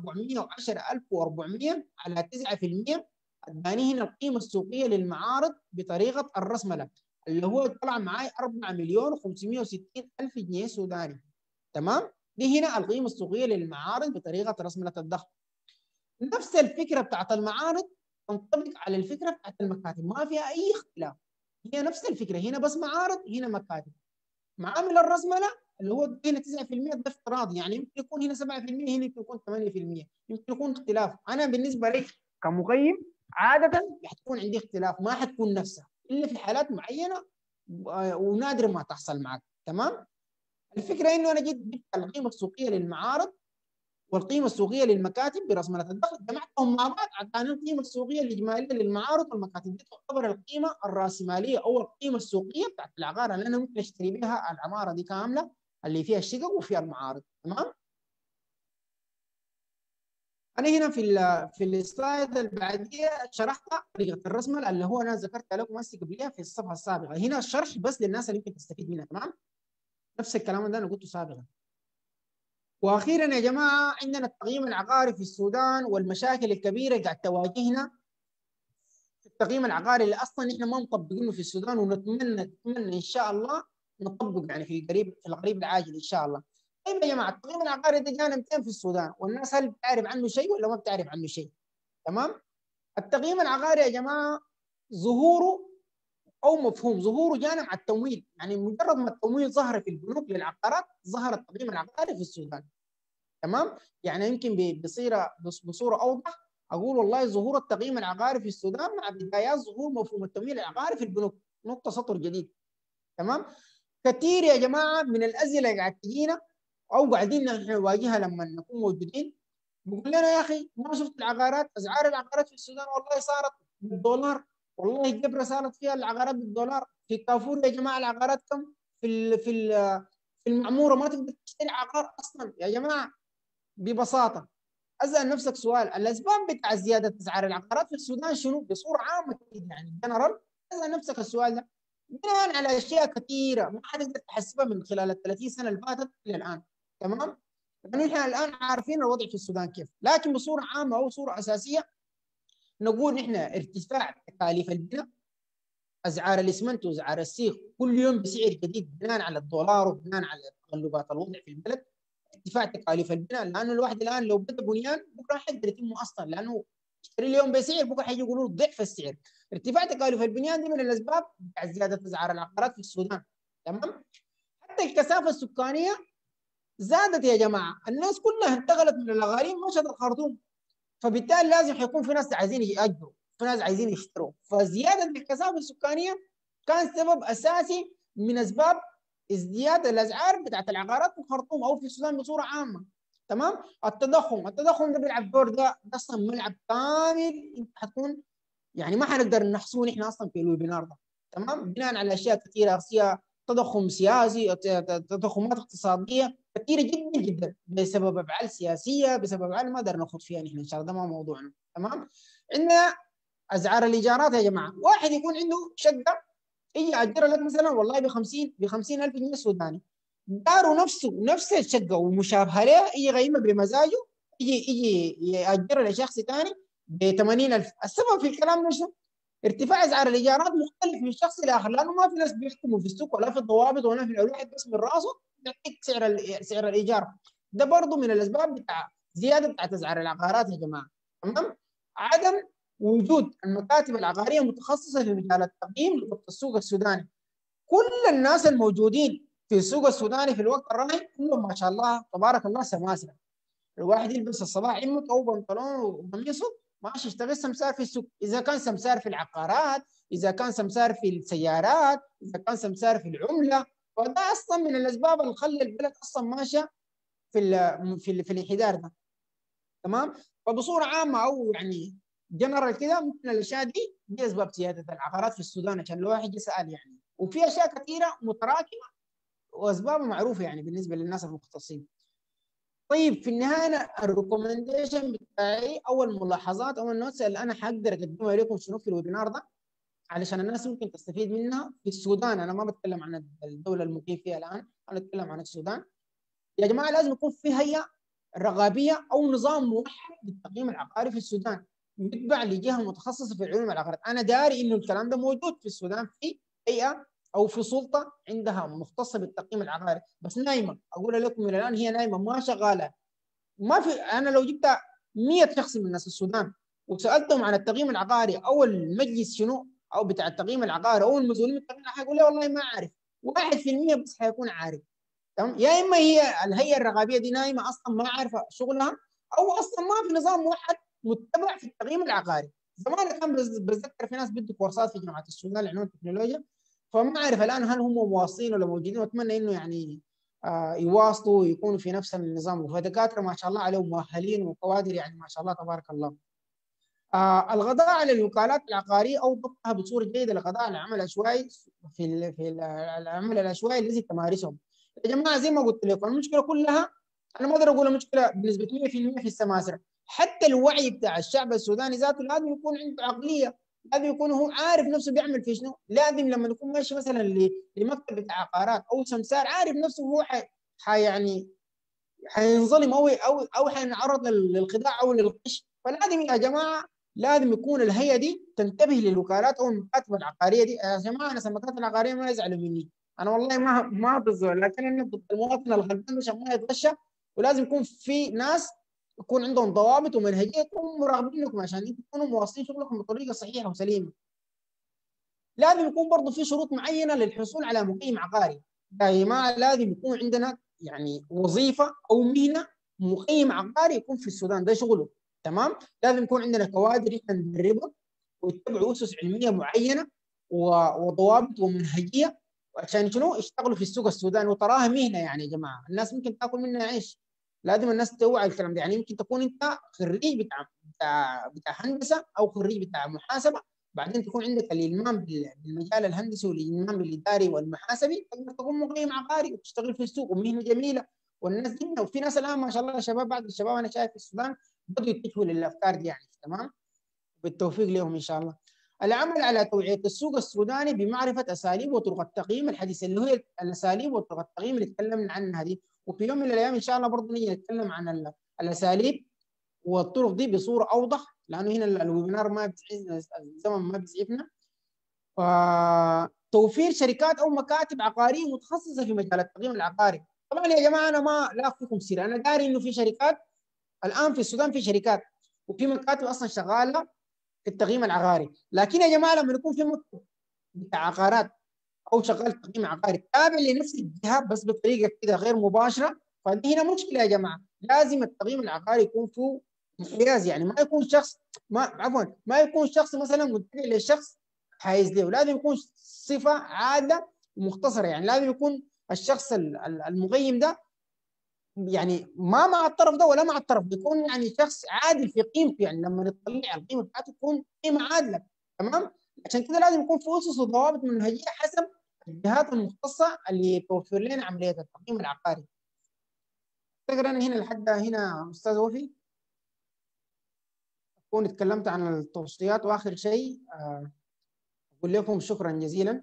B: 410400 على 9% اداني هنا القيمه السوقيه للمعارض بطريقه الرسمله اللي هو طلع معي 4 مليون و560 الف جنيه سوداني تمام دي هنا القيمه السوقيه للمعارض بطريقه رسمله الدخل نفس الفكره بتاعت المعارض تنطبق على الفكره بتاعت المكاتب ما فيها اي اختلاف هي نفس الفكره هنا بس معارض هنا مكاتب معامل الرسمله اللي هو هنا 9% ده افتراضي يعني يمكن يكون هنا 7% هنا يمكن يكون 8% يمكن يكون اختلاف انا بالنسبه لي كمقيم عاده حتكون عندي اختلاف ما حتكون نفسها الا في حالات معينه ونادر ما تحصل معك تمام الفكره انه انا جيت جبت القيمه السوقيه للمعارض والقيمه السوقيه للمكاتب برسمله الدخل جمعتهم مع بعض اعطاني القيمه السوقيه الاجماليه للمعارض والمكاتب دي تعتبر القيمه الراسماليه او القيمه السوقيه بتاعت العقار اللي انا ممكن اشتري بها العماره دي كامله اللي فيها الشقق وفيها المعارض تمام انا هنا في ال في السلايد اللي بعديه شرحت طريقه الرسم اللي هو انا ذكرت لكم هسه قبلها في الصفحه السابقه هنا الشرح بس للناس اللي يمكن تستفيد منها تمام نفس الكلام ده انا قلته سابقا واخيرا يا جماعه عندنا التقييم العقاري في السودان والمشاكل الكبيره قاعد تواجهنا التقييم العقاري اللي اصلا احنا ما مطبقينه في السودان ونتمنى نتمنى ان شاء الله نطبق يعني في القريب في القريب العاجل ان شاء الله. طيب يا جماعه التقييم العقاري ده جانا 200 في السودان والناس هل بتعرف عنه شيء ولا ما بتعرف عنه شيء؟ تمام؟ التقييم العقاري يا جماعه ظهوره او مفهوم ظهوره جانا مع التمويل يعني مجرد ما التمويل ظهر في البنوك للعقارات ظهر التقييم العقاري في السودان تمام يعني يمكن بصيره بصوره اوضح اقول والله ظهور التقييم العقاري في السودان مع بدايات ظهور مفهوم التمويل العقاري في البنوك نقطه سطر جديد تمام كثير يا جماعه من الاسئله اللي قاعد تجينا او قاعدين نحن نواجهها لما نكون موجودين بيقول لنا يا اخي ما شفت العقارات اسعار العقارات في السودان والله صارت بالدولار والله جبره صارت فيها العقارات بالدولار في كافور يا جماعه العقارات كم في ال في ال في المعموره ما تقدر تشتري عقار اصلا يا جماعه ببساطه اسال نفسك سؤال الاسباب بتاع زياده اسعار العقارات في السودان شنو بصوره عامه يعني جنرال اسال نفسك السؤال ده بناء على اشياء كثيره ما حتقدر تحسبها من خلال ال 30 سنه اللي فاتت الى الان تمام؟ لانه احنا الان عارفين الوضع في السودان كيف، لكن بصوره عامه او صوره اساسيه نقول نحن ارتفاع تكاليف البناء اسعار الاسمنت واسعار السيخ كل يوم بسعر جديد بناء على الدولار وبناء على تقلبات الوضع في البلد ارتفاع تكاليف البناء لانه الواحد الان لو بدا بنيان بكره حيقدر يتم اصلا لانه اشتري اليوم بسعر بكره حيجي يقولوا ضعف السعر ارتفاع تكاليف البنيان دي من الاسباب بتاع زياده اسعار العقارات في السودان تمام حتى الكثافه السكانيه زادت يا جماعه الناس كلها انتقلت من الاغاريم مشت الخرطوم فبالتالي لازم حيكون في ناس عايزين ياجروا في ناس عايزين يشتروا فزياده الكثافه السكانيه كان سبب اساسي من اسباب ازدياد الاسعار بتاعت العقارات في الخرطوم او في السودان بصوره عامه تمام التضخم التضخم ده بيلعب دور ده ده اصلا ملعب كامل انت حتكون يعني ما حنقدر نحصوه نحن اصلا في الويبينار ده تمام بناء على اشياء كثيره اشياء تضخم سياسي تضخمات اقتصاديه كثيره جدا جدا بسبب افعال سياسيه بسبب افعال ما نقدر ناخذ فيها نحن ان شاء الله ده ما موضوعنا تمام عندنا اسعار الايجارات يا جماعه واحد يكون عنده شقه يجي ياجرها لك مثلا والله ب 50 ب 50000 جنيه سوداني داره نفسه نفس الشقه ومشابهه له يجي يغيمها بمزاجه يجي يجي ياجرها لشخص ثاني ب 80000 السبب في الكلام ده شنو؟ ارتفاع اسعار الايجارات مختلف من شخص لاخر لانه ما في ناس بيحكموا في السوق ولا في الضوابط ولا في الواحد بس من راسه يعطيك سعر سعر الايجار ده برضه من الاسباب بتاع زياده بتاعت اسعار العقارات يا جماعه تمام عدم وجود المكاتب العقاريه المتخصصه في مجال التقييم لخط السوق السوداني كل الناس الموجودين في السوق السوداني في الوقت الراهن كلهم ما شاء الله تبارك الله سماسره الواحد يلبس الصباح عمه او بنطلون وقميصه ماشي يشتغل سمسار في السوق اذا كان سمسار في العقارات اذا كان سمسار في السيارات اذا كان سمسار في العمله فده اصلا من الاسباب اللي خلى البلد اصلا ماشيه في ال في ال في الانحدار ده تمام فبصوره عامه او يعني جنرال كده ممكن الاشياء دي دي اسباب زياده العقارات في السودان عشان لو واحد يسال يعني وفي اشياء كثيره متراكمه واسبابها معروفه يعني بالنسبه للناس المختصين طيب في النهايه الريكومنديشن بتاعي او الملاحظات او النوتس اللي انا حقدر اقدمها لكم شنو في الويبينار ده علشان الناس ممكن تستفيد منها في السودان انا ما بتكلم عن الدوله المقيم فيها الان انا اتكلم عن السودان يا جماعه لازم يكون في هيئه رقابيه او نظام موحد للتقييم العقاري في السودان يتبع لجهه متخصصه في العلوم العقارات انا داري انه الكلام ده موجود في السودان في هيئه او في سلطه عندها مختصه بالتقييم العقاري بس نايمه اقول لكم من الان هي نايمه ما شغاله ما في انا لو جبت 100 شخص من الناس السودان وسالتهم عن التقييم العقاري او المجلس شنو او بتاع التقييم العقاري او المسؤولين من التقييم العقاري يقول لي والله ما عارف 1% بس حيكون عارف تمام يا اما هي الهيئه الرقابيه دي نايمه اصلا ما عارفه شغلها او اصلا ما في نظام موحد متبع في التقييم العقاري زمان كان بتذكر في ناس بيدوا كورسات في جامعه السودان لعلوم التكنولوجيا فما اعرف الان هل هم مواصلين ولا موجودين واتمنى انه يعني آه يواصلوا ويكونوا في نفس النظام فدكاتره ما شاء الله عليهم مؤهلين وكوادر يعني ما شاء الله تبارك الله. آه الغضاء على الوكالات العقاريه او ضبطها بصوره جيده لغضاء العمل العشوائي في في العمل العشوائي الذي تمارسهم. يا جماعه زي ما قلت لكم المشكله كلها انا ما اقدر اقول المشكله بنسبه 100% في السماسره، حتى الوعي بتاع الشعب السوداني ذاته لازم يكون عنده عقليه لازم يكون هو عارف نفسه بيعمل في شنو لازم لما يكون ماشي مثلا لمكتب بتاع عقارات او سمسار عارف نفسه هو حي يعني حينظلم او او او حينعرض للخداع او للغش فلازم يا جماعه لازم يكون الهيئه دي تنتبه للوكالات او المكاتب العقاريه دي يا جماعه انا المكاتب العقاريه ما يزعلوا مني انا والله ما ما ضد لكن انا ضد المواطن الغلبان عشان ما يتغشى ولازم يكون في ناس يكون عندهم ضوابط ومنهجيه يكونوا مراقبينكم عشان انتم تكونوا مواصلين شغلكم بطريقه صحيحه وسليمه. لازم يكون برضه في شروط معينه للحصول على مقيم عقاري. يا جماعه لازم يكون عندنا يعني وظيفه او مهنه مقيم عقاري يكون في السودان ده شغله تمام؟ لازم يكون عندنا كوادر احنا ندربها ويتبعوا اسس علميه معينه وضوابط ومنهجيه عشان شنو يشتغلوا في السوق السوداني وتراها مهنه يعني يا جماعه، الناس ممكن تاكل منها عيش لازم الناس توعى الكلام ده يعني يمكن تكون انت خريج بتاع بتاع بتاع هندسه او خريج بتاع محاسبه بعدين تكون عندك الالمام بالمجال الهندسي والالمام الاداري والمحاسبي تقدر تكون مقيم عقاري وتشتغل في السوق ومهنه جميله والناس دي وفي ناس الان ما شاء الله شباب بعض الشباب انا شايف في السودان بدوا يتجهوا للافكار دي يعني تمام بالتوفيق لهم ان شاء الله العمل على توعيه السوق السوداني بمعرفه اساليب وطرق التقييم الحديثه اللي هي الاساليب وطرق التقييم اللي تكلمنا عنها دي وفي يوم من الايام ان شاء الله برضه نيجي نتكلم عن الاساليب والطرق دي بصوره اوضح لانه هنا الويبينار ما الزمن ما بيسعفنا فتوفير شركات او مكاتب عقاريه متخصصه في مجال التقييم العقاري طبعا يا جماعه انا ما لا اخفيكم سر انا داري انه في شركات الان في السودان في شركات وفي مكاتب اصلا شغاله في التقييم العقاري لكن يا جماعه لما يكون في مكتب بتاع عقارات او شغال تقييم عقاري تابع لنفس الجهه بس بطريقه كده غير مباشره فدي هنا مشكله يا جماعه لازم التقييم العقاري يكون فيه امتياز يعني ما يكون شخص ما عفوا ما يكون شخص مثلا متبع للشخص حايز له لازم يكون صفه عاده مختصره يعني لازم يكون الشخص المقيم ده يعني ما مع الطرف ده ولا مع الطرف بيكون يعني شخص عادل في قيمته يعني لما نطلع القيمه بتاعته تكون قيمه عادله تمام عشان كده لازم يكون في اسس وضوابط منهجيه حسب الجهات المختصه اللي توفر لنا عمليه التقييم العقاري. افتكر انا هنا لحد هنا استاذ وفي اكون اتكلمت عن التوصيات واخر شيء اقول لكم شكرا جزيلا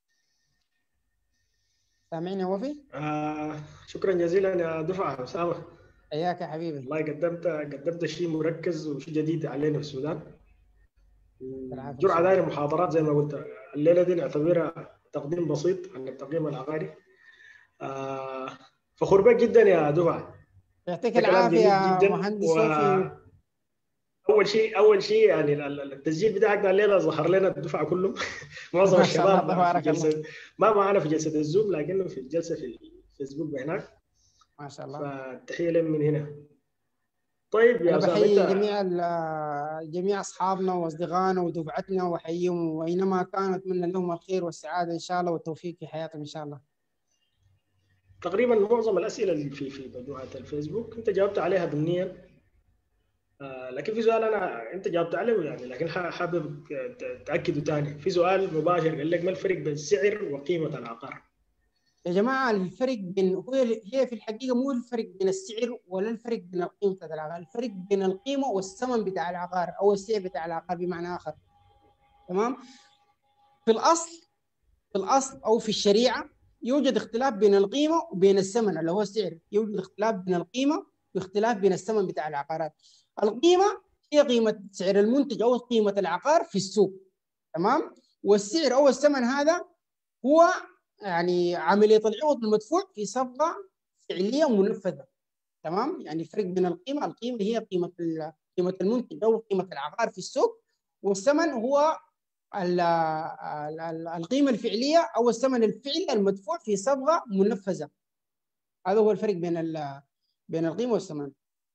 B: سامعني وفي؟
A: آه شكرا جزيلا يا دفعه اسامه
B: حياك يا حبيبي
A: والله قدمت قدمت شيء مركز وشيء جديد علينا في السودان جرعه دايره محاضرات زي ما قلت الليله دي نعتبرها تقديم بسيط عن التقييم العقاري آه فخور بك جدا يا دفعه
B: يعطيك العافيه يا مهندس و... وفي
A: اول شيء اول شيء يعني التسجيل بتاعك ده الليله ظهر لنا الدفعه كلهم معظم الشباب في جلسه ما معنا في جلسه الزوم لكنه في الجلسه في الفيسبوك هناك
B: ما شاء الله
A: فالتحيه لهم من هنا طيب يا
B: بحيي جميع جميع اصحابنا واصدقائنا ودفعتنا واحييهم واينما كانوا اتمنى لهم الخير والسعاده ان شاء الله والتوفيق في حياتهم ان شاء الله.
A: تقريبا معظم الاسئله اللي في في مجموعه الفيسبوك انت جاوبت عليها ضمنيا آه لكن في سؤال انا انت جاوبت عليه يعني لكن حابب تاكده ثاني في سؤال مباشر قال لك ما الفرق بين السعر وقيمه العقار؟
B: يا جماعه الفرق بين هو هي في الحقيقه مو الفرق بين السعر ولا الفرق بين القيمه بتاع العقار، الفرق بين القيمه والثمن بتاع العقار او السعر بتاع العقار بمعنى اخر. تمام؟ في الاصل في الاصل او في الشريعه يوجد اختلاف بين القيمه وبين الثمن اللي هو السعر، يوجد اختلاف بين القيمه واختلاف بين الثمن بتاع العقارات. القيمه هي قيمه سعر المنتج او قيمه العقار في السوق. تمام؟ والسعر او الثمن هذا هو يعني عمليه العوض المدفوع في صفقه فعليه منفذه تمام يعني الفرق بين القيمه القيمه هي قيمه قيمه المنتج او قيمه العقار في السوق والثمن هو ال ال القيمه الفعليه او الثمن الفعلي المدفوع في صفقه منفذه هذا هو الفرق بين بين القيمه والثمن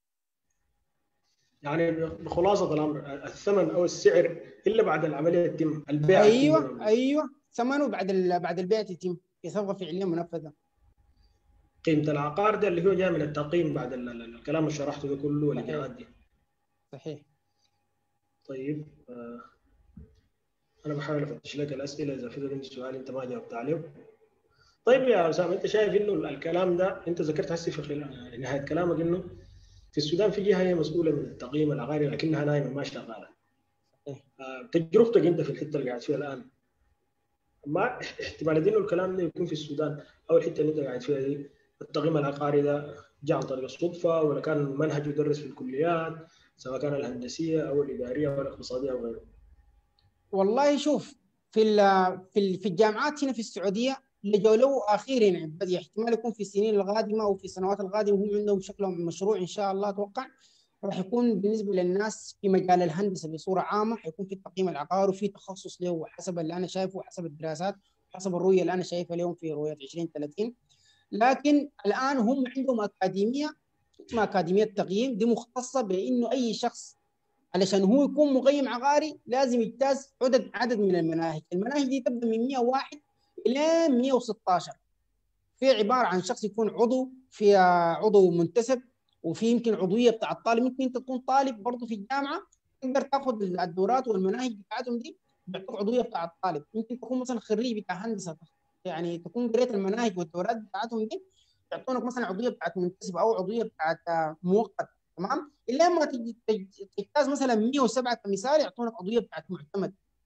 A: يعني بخلاصه الامر الثمن او السعر الا بعد العمليه تتم البيع
B: ايوه تتم ايوه ثمنه بعد بعد البيع تتم في صفقه فعليه منفذه
A: قيمه العقار ده اللي هو جاي من التقييم بعد الكلام اللي شرحته ده كله والاجراءات دي
B: صحيح
A: طيب آه انا بحاول افتش لك الاسئله اذا في عندي سؤال انت ما جاوبت عليه طيب يا اسامه انت شايف انه الكلام ده انت ذكرت هسه في خلال نهايه كلامك انه في السودان في جهه هي مسؤوله من التقييم العقاري لكنها نايمه ما شغاله آه تجربتك انت في الحته اللي قاعد فيها الان ما احتمال انه الكلام ده يكون في السودان او الحته اللي انت قاعد فيها دي التقييم العقاري ده جاء عن طريق الصدفه ولا كان منهج يدرس في الكليات سواء كان الهندسيه او الاداريه او الاقتصاديه او غيره.
B: والله شوف في في في الجامعات هنا في السعوديه لجوا له اخيرا يعني احتمال يكون في السنين القادمه او في السنوات القادمه هم عندهم شكلهم مشروع ان شاء الله اتوقع راح يكون بالنسبه للناس في مجال الهندسه بصوره عامه حيكون في التقييم العقاري وفي تخصص له حسب اللي انا شايفه وحسب الدراسات وحسب الرؤيه اللي انا شايفها لهم في رؤيه 2030 لكن الان هم عندهم اكاديميه اسمها اكاديميه تقييم دي مختصه بانه اي شخص علشان هو يكون مقيم عقاري لازم يجتاز عدد عدد من المناهج، المناهج دي تبدا من 101 الى 116 في عباره عن شخص يكون عضو في عضو منتسب وفي يمكن عضويه بتاع الطالب يمكن انت تكون طالب برضه في الجامعه تقدر تاخذ الدورات والمناهج بتاعتهم دي بيعطوك عضويه بتاع الطالب يمكن تكون مثلا خريج بتاع هندسه يعني تكون قريت المناهج والدورات بتاعتهم دي يعطونك مثلا عضويه بتاعت منتسب او عضويه بتاعت مؤقت تمام الا ما تجتاز مثلا 107 كمثال يعطونك عضويه بتاعت معتمد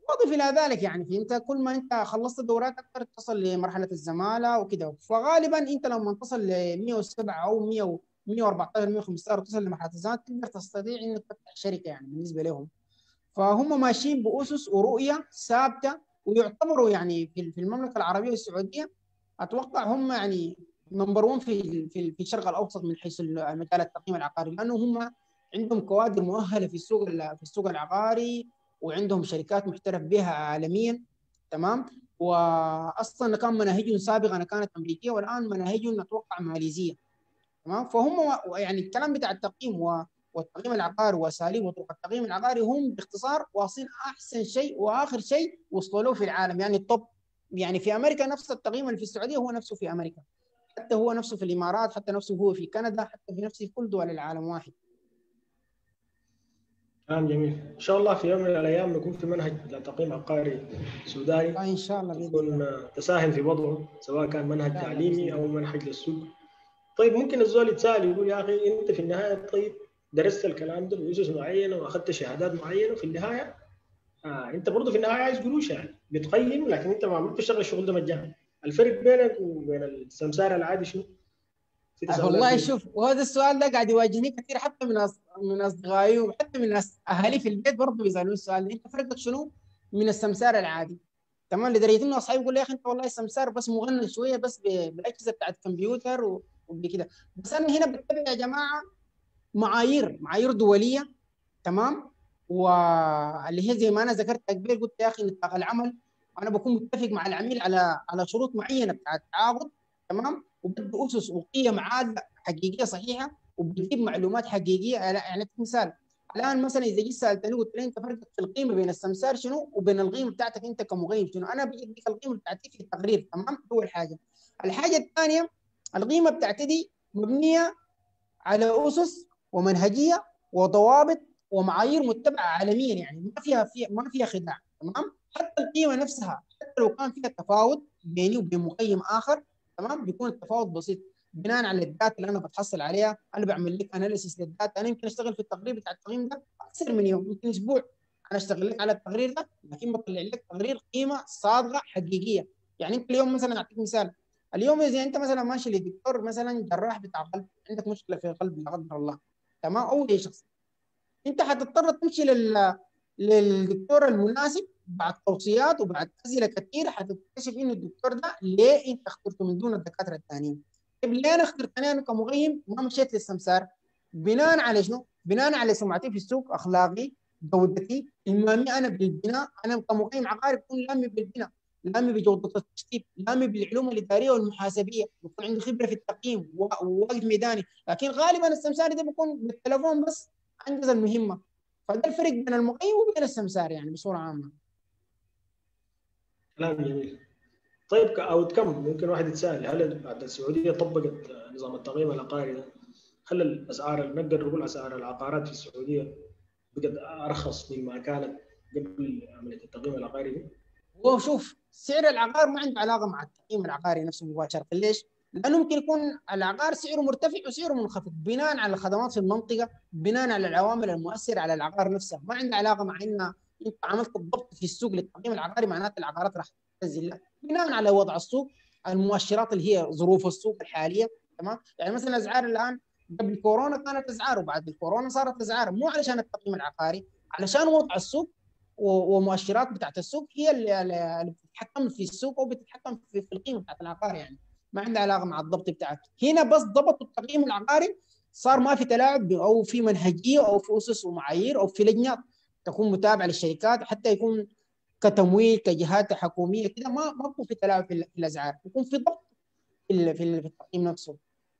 B: واضف الى ذلك يعني في انت كل ما انت خلصت دورات اكثر تصل لمرحله الزماله وكذا فغالبا انت لما تصل ل 107 او 100 114 115 وتصل لمرحله الزماله تقدر تستطيع انك تفتح شركه يعني بالنسبه لهم فهم ماشيين باسس ورؤيه ثابته ويعتبروا يعني في المملكه العربيه والسعوديه اتوقع هم يعني نمبر 1 في في في الشرق الاوسط من حيث مجال التقييم العقاري لانه هم عندهم كوادر مؤهله في السوق في السوق العقاري وعندهم شركات محترف بها عالميا تمام واصلا كان مناهجهم سابقا كانت امريكيه والان مناهجهم اتوقع ماليزيه تمام فهم يعني الكلام بتاع التقييم والتقييم العقاري واساليب وطرق التقييم العقاري هم باختصار واصلين احسن شيء واخر شيء وصلوا له في العالم يعني الطب يعني في امريكا نفس التقييم اللي في السعوديه هو نفسه في امريكا حتى هو نفسه في الامارات حتى نفسه هو في كندا حتى في نفسه في كل دول العالم واحد
A: كلام جميل ان شاء الله في يوم من الايام يكون في منهج لتقييم عقاري سوداني
B: آه ان شاء الله
A: يكون تساهم في وضعه سواء كان منهج تعليمي او منهج للسوق طيب ممكن الزول يتساءل يقول يا اخي انت في النهايه طيب درست الكلام ده باسس معينه واخذت شهادات معينه وفي النهايه آه انت برضه في النهايه عايز قروش يعني بتقيم لكن انت ما بتشتغل الشغل ده مجانا الفرق بينك وبين السمسار العادي شنو؟
B: والله شوف وهذا السؤال ده قاعد يواجهني كثير حتى من من اصدقائي وحتى من اهالي في البيت برضه بيسالوني السؤال انت فرقك شنو من السمسار العادي؟ تمام لدرجه انه اصحابي يقول لي يا اخي انت والله السمسار بس مغنى شويه بس بالاجهزه بتاعت كمبيوتر وبكده بس انا هنا بتبع يا جماعه معايير معايير دوليه تمام واللي هي زي ما انا ذكرت قبل قلت يا اخي نطاق العمل انا بكون متفق مع العميل على على شروط معينه بتاعت التعاقد تمام وبدي اسس وقيم عاده حقيقيه صحيحه وبجيب معلومات حقيقيه يعني مثال الان مثلا اذا جيت سالتني قلت لي انت فرقك في القيمه بين السمسار شنو وبين القيمه بتاعتك انت كمغيب شنو انا بجيب القيمه بتاعتي في التقرير تمام اول حاجه الحاجه الثانيه القيمه بتاعتي دي مبنيه على اسس ومنهجيه وضوابط ومعايير متبعه عالميا يعني ما فيها في ما فيها خداع تمام حتى القيمه نفسها حتى لو كان فيها تفاوت بيني وبين مقيم اخر تمام بيكون التفاوت بسيط بناء على الداتا اللي انا بتحصل عليها انا بعمل لك اناليسيس للداتا انا يمكن اشتغل في التقرير بتاع التقييم ده اكثر من يوم يمكن اسبوع انا اشتغل لك على التقرير ده لكن بطلع لك تقرير قيمه صادقه حقيقيه يعني انت اليوم مثلا اعطيك مثال اليوم اذا انت مثلا ماشي لدكتور مثلا جراح بتاع قلب عندك مشكله في القلب لا قدر الله تمام او اي شخص انت حتضطر تمشي لل للدكتور المناسب بعد توصيات وبعد اسئله كثير حتكتشف انه الدكتور ده ليه انت اخترته من دون الدكاتره الثانيين طيب ليه انا اخترتني انا كمغيم ما مشيت للسمسار بناء على شنو؟ بناء على سمعتي في السوق اخلاقي جودتي المامي انا بالبناء انا كمقيم عقاري بكون لامي بالبناء لامي بجوده التشطيب لامي بالعلوم الاداريه والمحاسبيه بكون عندي خبره في التقييم ووقت ميداني لكن غالبا السمساري ده بكون بالتليفون بس انجز المهمه فده الفرق بين المقيم وبين السمسار يعني بصوره عامه
A: كلام جميل طيب كاوت كم ممكن واحد يتساءل هل بعد السعوديه طبقت نظام التقييم العقاري ده هل الاسعار نقدر نقول اسعار العقارات في السعوديه بقت ارخص مما كانت قبل عمليه التقييم العقاري دي؟
B: هو شوف سعر العقار ما عنده علاقه مع التقييم العقاري نفسه مباشره ليش؟ لانه ممكن يكون العقار سعره مرتفع وسعره منخفض بناء على الخدمات في المنطقه بناء على العوامل المؤثره على العقار نفسه ما عنده علاقه مع ان انت عملت الضبط في السوق للتقييم العقاري معناته العقارات راح تنزل لا بناء على وضع السوق المؤشرات اللي هي ظروف السوق الحاليه تمام يعني مثلا الاسعار الان قبل كورونا كانت اسعار وبعد الكورونا صارت اسعار مو علشان التقييم العقاري علشان وضع السوق ومؤشرات بتاعت السوق هي اللي بتتحكم في السوق او بتتحكم في القيمه بتاعت العقار يعني ما عندها علاقه مع الضبط بتاعك هنا بس ضبطوا التقييم العقاري صار ما في تلاعب او في منهجيه او في اسس ومعايير او في لجنه تكون متابعه للشركات حتى يكون كتمويل كجهات حكوميه كده ما ما يكون في تلاعب في الاسعار يكون في ضبط في في التقييم نفسه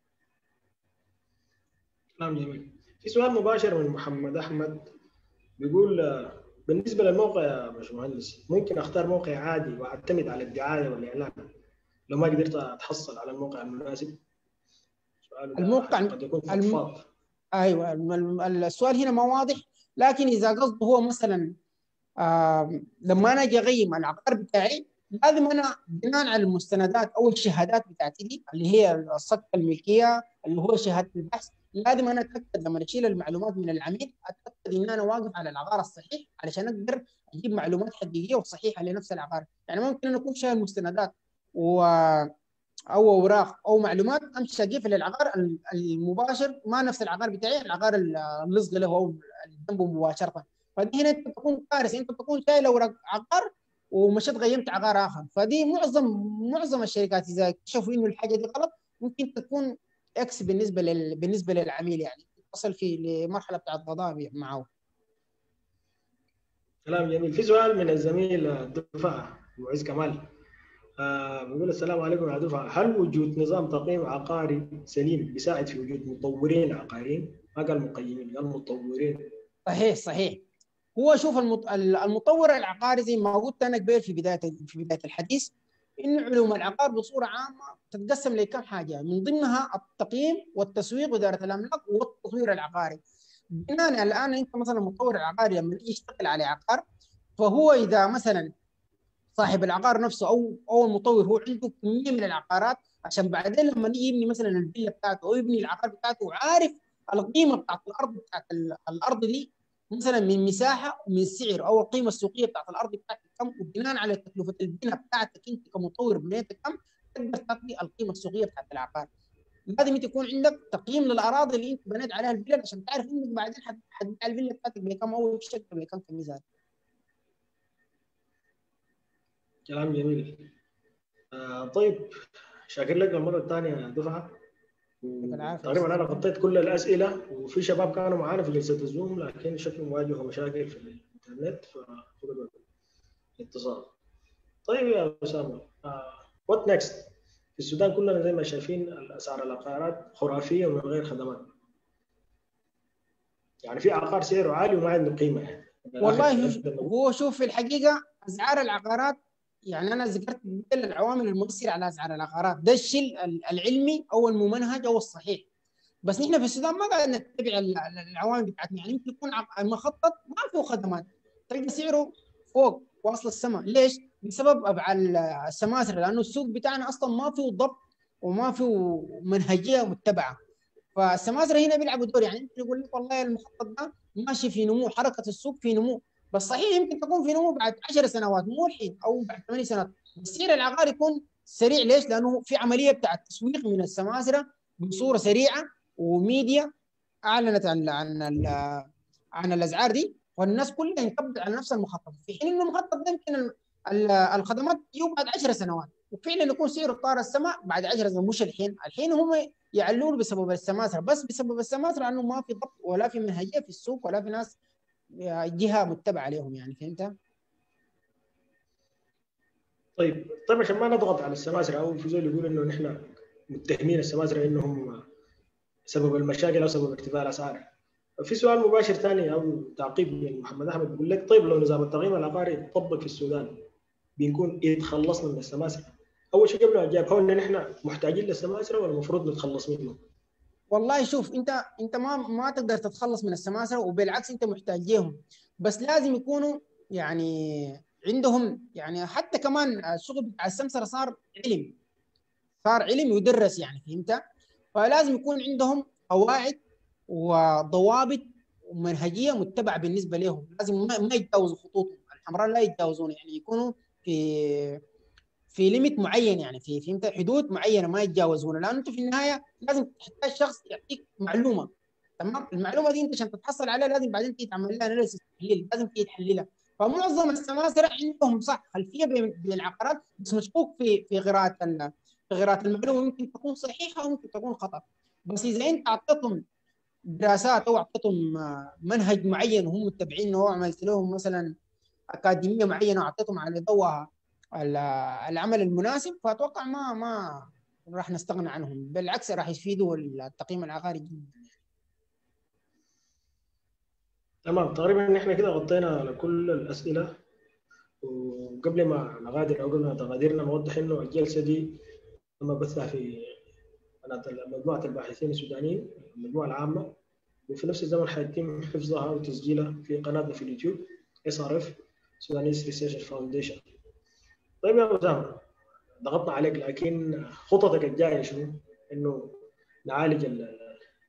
A: كلام جميل في سؤال مباشر من محمد احمد بيقول بالنسبه للموقع يا باشمهندس ممكن اختار موقع عادي واعتمد على الدعايه والاعلان لو ما قدرت اتحصل على الموقع المناسب
B: الموقع
A: قد يكون الم...
B: ايوه السؤال هنا ما واضح لكن اذا قصده هو مثلا آه لما انا اجي اقيم العقار بتاعي لازم انا بناء على المستندات او الشهادات بتاعتي دي اللي هي الصك الملكيه اللي هو شهاده البحث لازم انا اتاكد لما اشيل المعلومات من العميل اتاكد ان انا واقف على العقار الصحيح علشان اقدر اجيب معلومات حقيقيه وصحيحه لنفس العقار يعني ممكن انا اكون شايل مستندات و او اوراق او معلومات امشي اضيفها للعقار المباشر ما نفس العقار بتاعي العقار اللصق له او جنبه مباشره فدي هنا انت تكون كارثه انت تكون شايل اوراق عقار ومشيت غيمت عقار اخر فدي معظم معظم الشركات اذا اكتشفوا انه الحاجه دي غلط ممكن تكون اكس بالنسبه لل... بالنسبه للعميل يعني تصل في لمرحله بتاعت غضب معه
A: كلام جميل في سؤال من الزميل الدفاع معز كمال آه بيقول السلام عليكم يا دفعه هل وجود نظام تقييم عقاري سليم بيساعد في وجود مطورين عقاريين؟ ما قال مقيمين قال مطورين
B: صحيح صحيح هو شوف المطور العقاري زي ما قلت انا قبل في بدايه في بدايه الحديث انه علوم العقار بصوره عامه تتقسم لكم حاجه من ضمنها التقييم والتسويق واداره الاملاك والتطوير العقاري بناء الان انت مثلا المطور العقاري لما يجي يشتغل على عقار فهو اذا مثلا صاحب العقار نفسه او او المطور هو عنده كميه من العقارات عشان بعدين لما يجي يبني مثلا الفيلا بتاعته او يبني العقار بتاعته وعارف القيمه بتاعت الارض بتاعت الارض دي مثلا من مساحه ومن سعر او القيمه السوقيه بتاعت الارض بتاعتك كم وبناء على تكلفه البناء بتاعتك انت كمطور بنيتك كم تقدر تعطي القيمه السوقيه بتاعت العقار لازم تكون عندك تقييم للاراضي اللي انت بنيت عليها الفيلا عشان تعرف انك بعدين حتبيع الفيلا بتاعتك بكم او بشكل بكم كميزان
A: كلام جميل آه طيب شاكر لك المره الثانيه دفعه تقريبا انا غطيت كل الاسئله وفي شباب كانوا معانا في جلسه الزوم لكن شكلهم واجهوا مشاكل في الانترنت ففقدوا الاتصال. طيب يا اسامه وات uh, نكست؟ في السودان كلنا زي ما شايفين اسعار العقارات خرافيه ومن غير خدمات. يعني في عقار سعره عالي وما عنده قيمه يعني.
B: والله هو شوف في الحقيقه اسعار العقارات يعني انا ذكرت العوامل المؤثره على اسعار العقارات ده الشيء العلمي او الممنهج او الصحيح بس نحن في السودان ما قاعد نتبع العوامل بتاعتنا يعني يمكن يكون المخطط ما فيه خدمات تلقى سعره فوق واصل السماء ليش؟ بسبب ابعاد السماسره لانه السوق بتاعنا اصلا ما فيه ضبط وما فيه منهجيه متبعه فالسماسره هنا بيلعبوا دور يعني انت يقول لك والله المخطط ده ماشي في نمو حركه السوق في نمو بس صحيح يمكن تكون في نمو بعد 10 سنوات مو الحين او بعد 8 سنوات السعر العقاري يكون سريع ليش؟ لانه في عمليه بتاعت تسويق من السماسره بصوره سريعه وميديا اعلنت عن عن عن الاسعار دي والناس كلها ينقبض على نفس المخطط في حين انه المخطط ده يمكن الخدمات يجوا بعد 10 سنوات وفعلا يكون سعره طار السماء بعد 10 سنوات مش الحين الحين هم يعلون بسبب السماسره بس بسبب السماسره انه ما في ضبط ولا في منهجيه في السوق ولا في ناس جهه متبعه عليهم يعني فهمت؟
A: طيب طيب عشان ما نضغط على السماسره او في زول يقول انه نحن متهمين السماسره انهم سبب المشاكل او سبب ارتفاع الاسعار في سؤال مباشر ثاني او تعقيب من محمد احمد بيقول لك طيب لو نظام التقييم العقاري طبق في السودان بنكون يتخلصنا من السماسره اول شيء قبل ما اجاوب هو ان نحن محتاجين للسماسره ولا المفروض نتخلص منهم؟
B: والله شوف انت انت ما ما تقدر تتخلص من السماسره وبالعكس انت محتاج لهم بس لازم يكونوا يعني عندهم يعني حتى كمان الشغل بتاع السمسره صار علم صار علم يدرس يعني فهمت؟ فلازم يكون عندهم قواعد وضوابط ومنهجيه متبعه بالنسبه لهم لازم ما يتجاوزوا خطوطهم الحمراء لا يتجاوزون يعني يكونوا في في ليميت معين يعني في فهمت حدود معينه ما يتجاوزونها لانه انت في النهايه لازم تحتاج شخص يعطيك معلومه تمام المعلومه دي انت عشان تتحصل عليها لازم بعدين تيجي تعمل لها اناليسيس تحليل لازم تيجي تحللها فمعظم السماسره عندهم صح خلفيه بالعقارات بس مشكوك في في قراءه في قراءه المعلومه ممكن تكون صحيحه وممكن تكون خطا بس اذا انت اعطيتهم دراسات او اعطيتهم منهج معين وهم متبعينه او عملت لهم مثلا اكاديميه معينه واعطيتهم على ضوءها العمل المناسب فاتوقع ما ما راح نستغنى عنهم بالعكس راح يفيدوا التقييم العقاري جدا
A: تمام تقريبا نحن كده غطينا على كل الاسئله وقبل ما نغادر او قبل ما تغادرنا نوضح انه الجلسه دي تم بثها في قناه مجموعه الباحثين السودانيين المجموعه العامه وفي نفس الزمن حيتم حفظها وتسجيلها في قناتنا في اليوتيوب اس ار اف سودانيس ريسيرش فاونديشن طيب يا اسامه ضغطنا عليك لكن خططك الجايه شنو؟ انه نعالج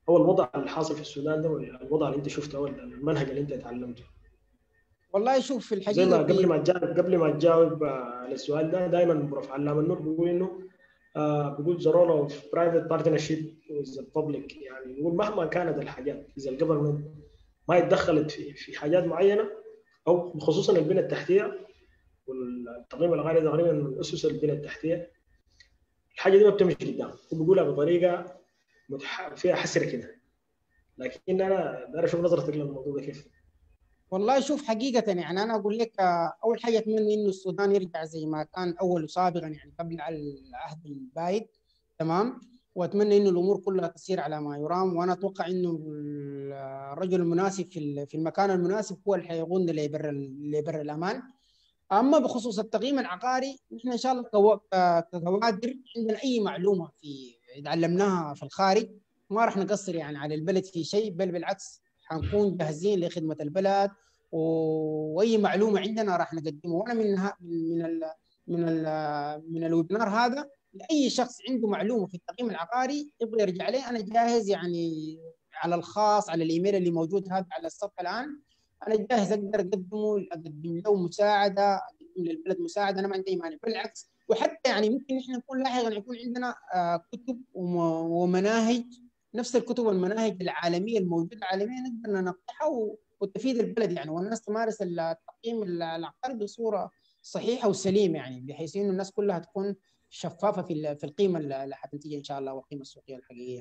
A: او الوضع الحاصل في السودان ده الوضع اللي انت شفته او المنهج اللي انت تعلمته
B: والله شوف في الحقيقه
A: زي ما قبل ما تجاوب قبل ما تجاوب على السؤال ده دائما بروف علام النور بيقول انه آه بيقول the role of private partnership with the public يعني بيقول مهما كانت الحاجات اذا الجفرمنت ما اتدخلت في في حاجات معينه او خصوصا البنيه التحتيه والتقييم العقاري تقريبا من اسس البنيه التحتيه الحاجه دي ما بتمشي قدام هو بيقولها بطريقه متح... فيها حسره كده لكن انا داير اشوف نظرتك للموضوع ده كيف
B: والله شوف حقيقة يعني أنا أقول لك أول حاجة أتمنى إنه السودان يرجع زي ما كان أول سابقا يعني قبل العهد البايد تمام وأتمنى إنه الأمور كلها تسير على ما يرام وأنا أتوقع إنه الرجل المناسب في في المكان المناسب هو اللي حيقودنا لبر لبر الأمان أما بخصوص التقييم العقاري نحن إن شاء الله ككوادر عندنا أي معلومة في تعلمناها في الخارج ما راح نقصر يعني على البلد في شيء بل بالعكس حنكون جاهزين لخدمه البلد واي معلومه عندنا راح نقدمه وانا من من ال من ال من الويبنار هذا لاي شخص عنده معلومه في التقييم العقاري يبغى يرجع لي انا جاهز يعني على الخاص على الايميل اللي موجود هذا على الصفحه الان انا جاهز اقدر اقدمه اقدم له مساعده اقدم للبلد مساعده انا ما عندي مانع بالعكس وحتى يعني ممكن احنا نكون لاحقا يكون عندنا كتب ومناهج نفس الكتب والمناهج العالميه الموجوده عالميا نقدر ننقحها وتفيد البلد يعني والناس تمارس التقييم العقاري بصوره صحيحه وسليمه يعني بحيث انه الناس كلها تكون شفافه في في القيمه اللي حتنتج ان شاء الله والقيمه السوقيه الحقيقيه.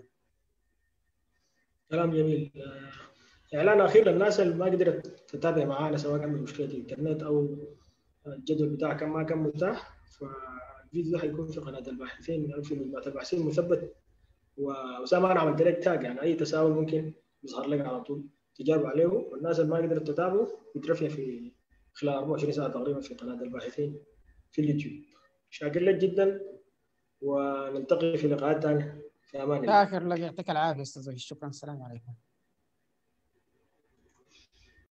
A: كلام جميل. اعلان اخير للناس اللي ما قدرت تتابع معانا سواء كان من مشكله الانترنت او الجدول بتاعها كان ما كان متاح فالفيديو ده حيكون في قناه الباحثين او في مجموعه الباحثين مثبت واسامه انا عملت لك تاج يعني اي تساؤل ممكن يظهر لك على طول تجاوب عليه والناس اللي ما قدرت تتابعه يترفع في خلال 24 ساعه تقريبا في قناه الباحثين في اليوتيوب شاكر لك جدا ونلتقي في لقاءات ثانيه في امان
B: الله شاكر لك يعطيك العافيه استاذ شكرا السلام عليكم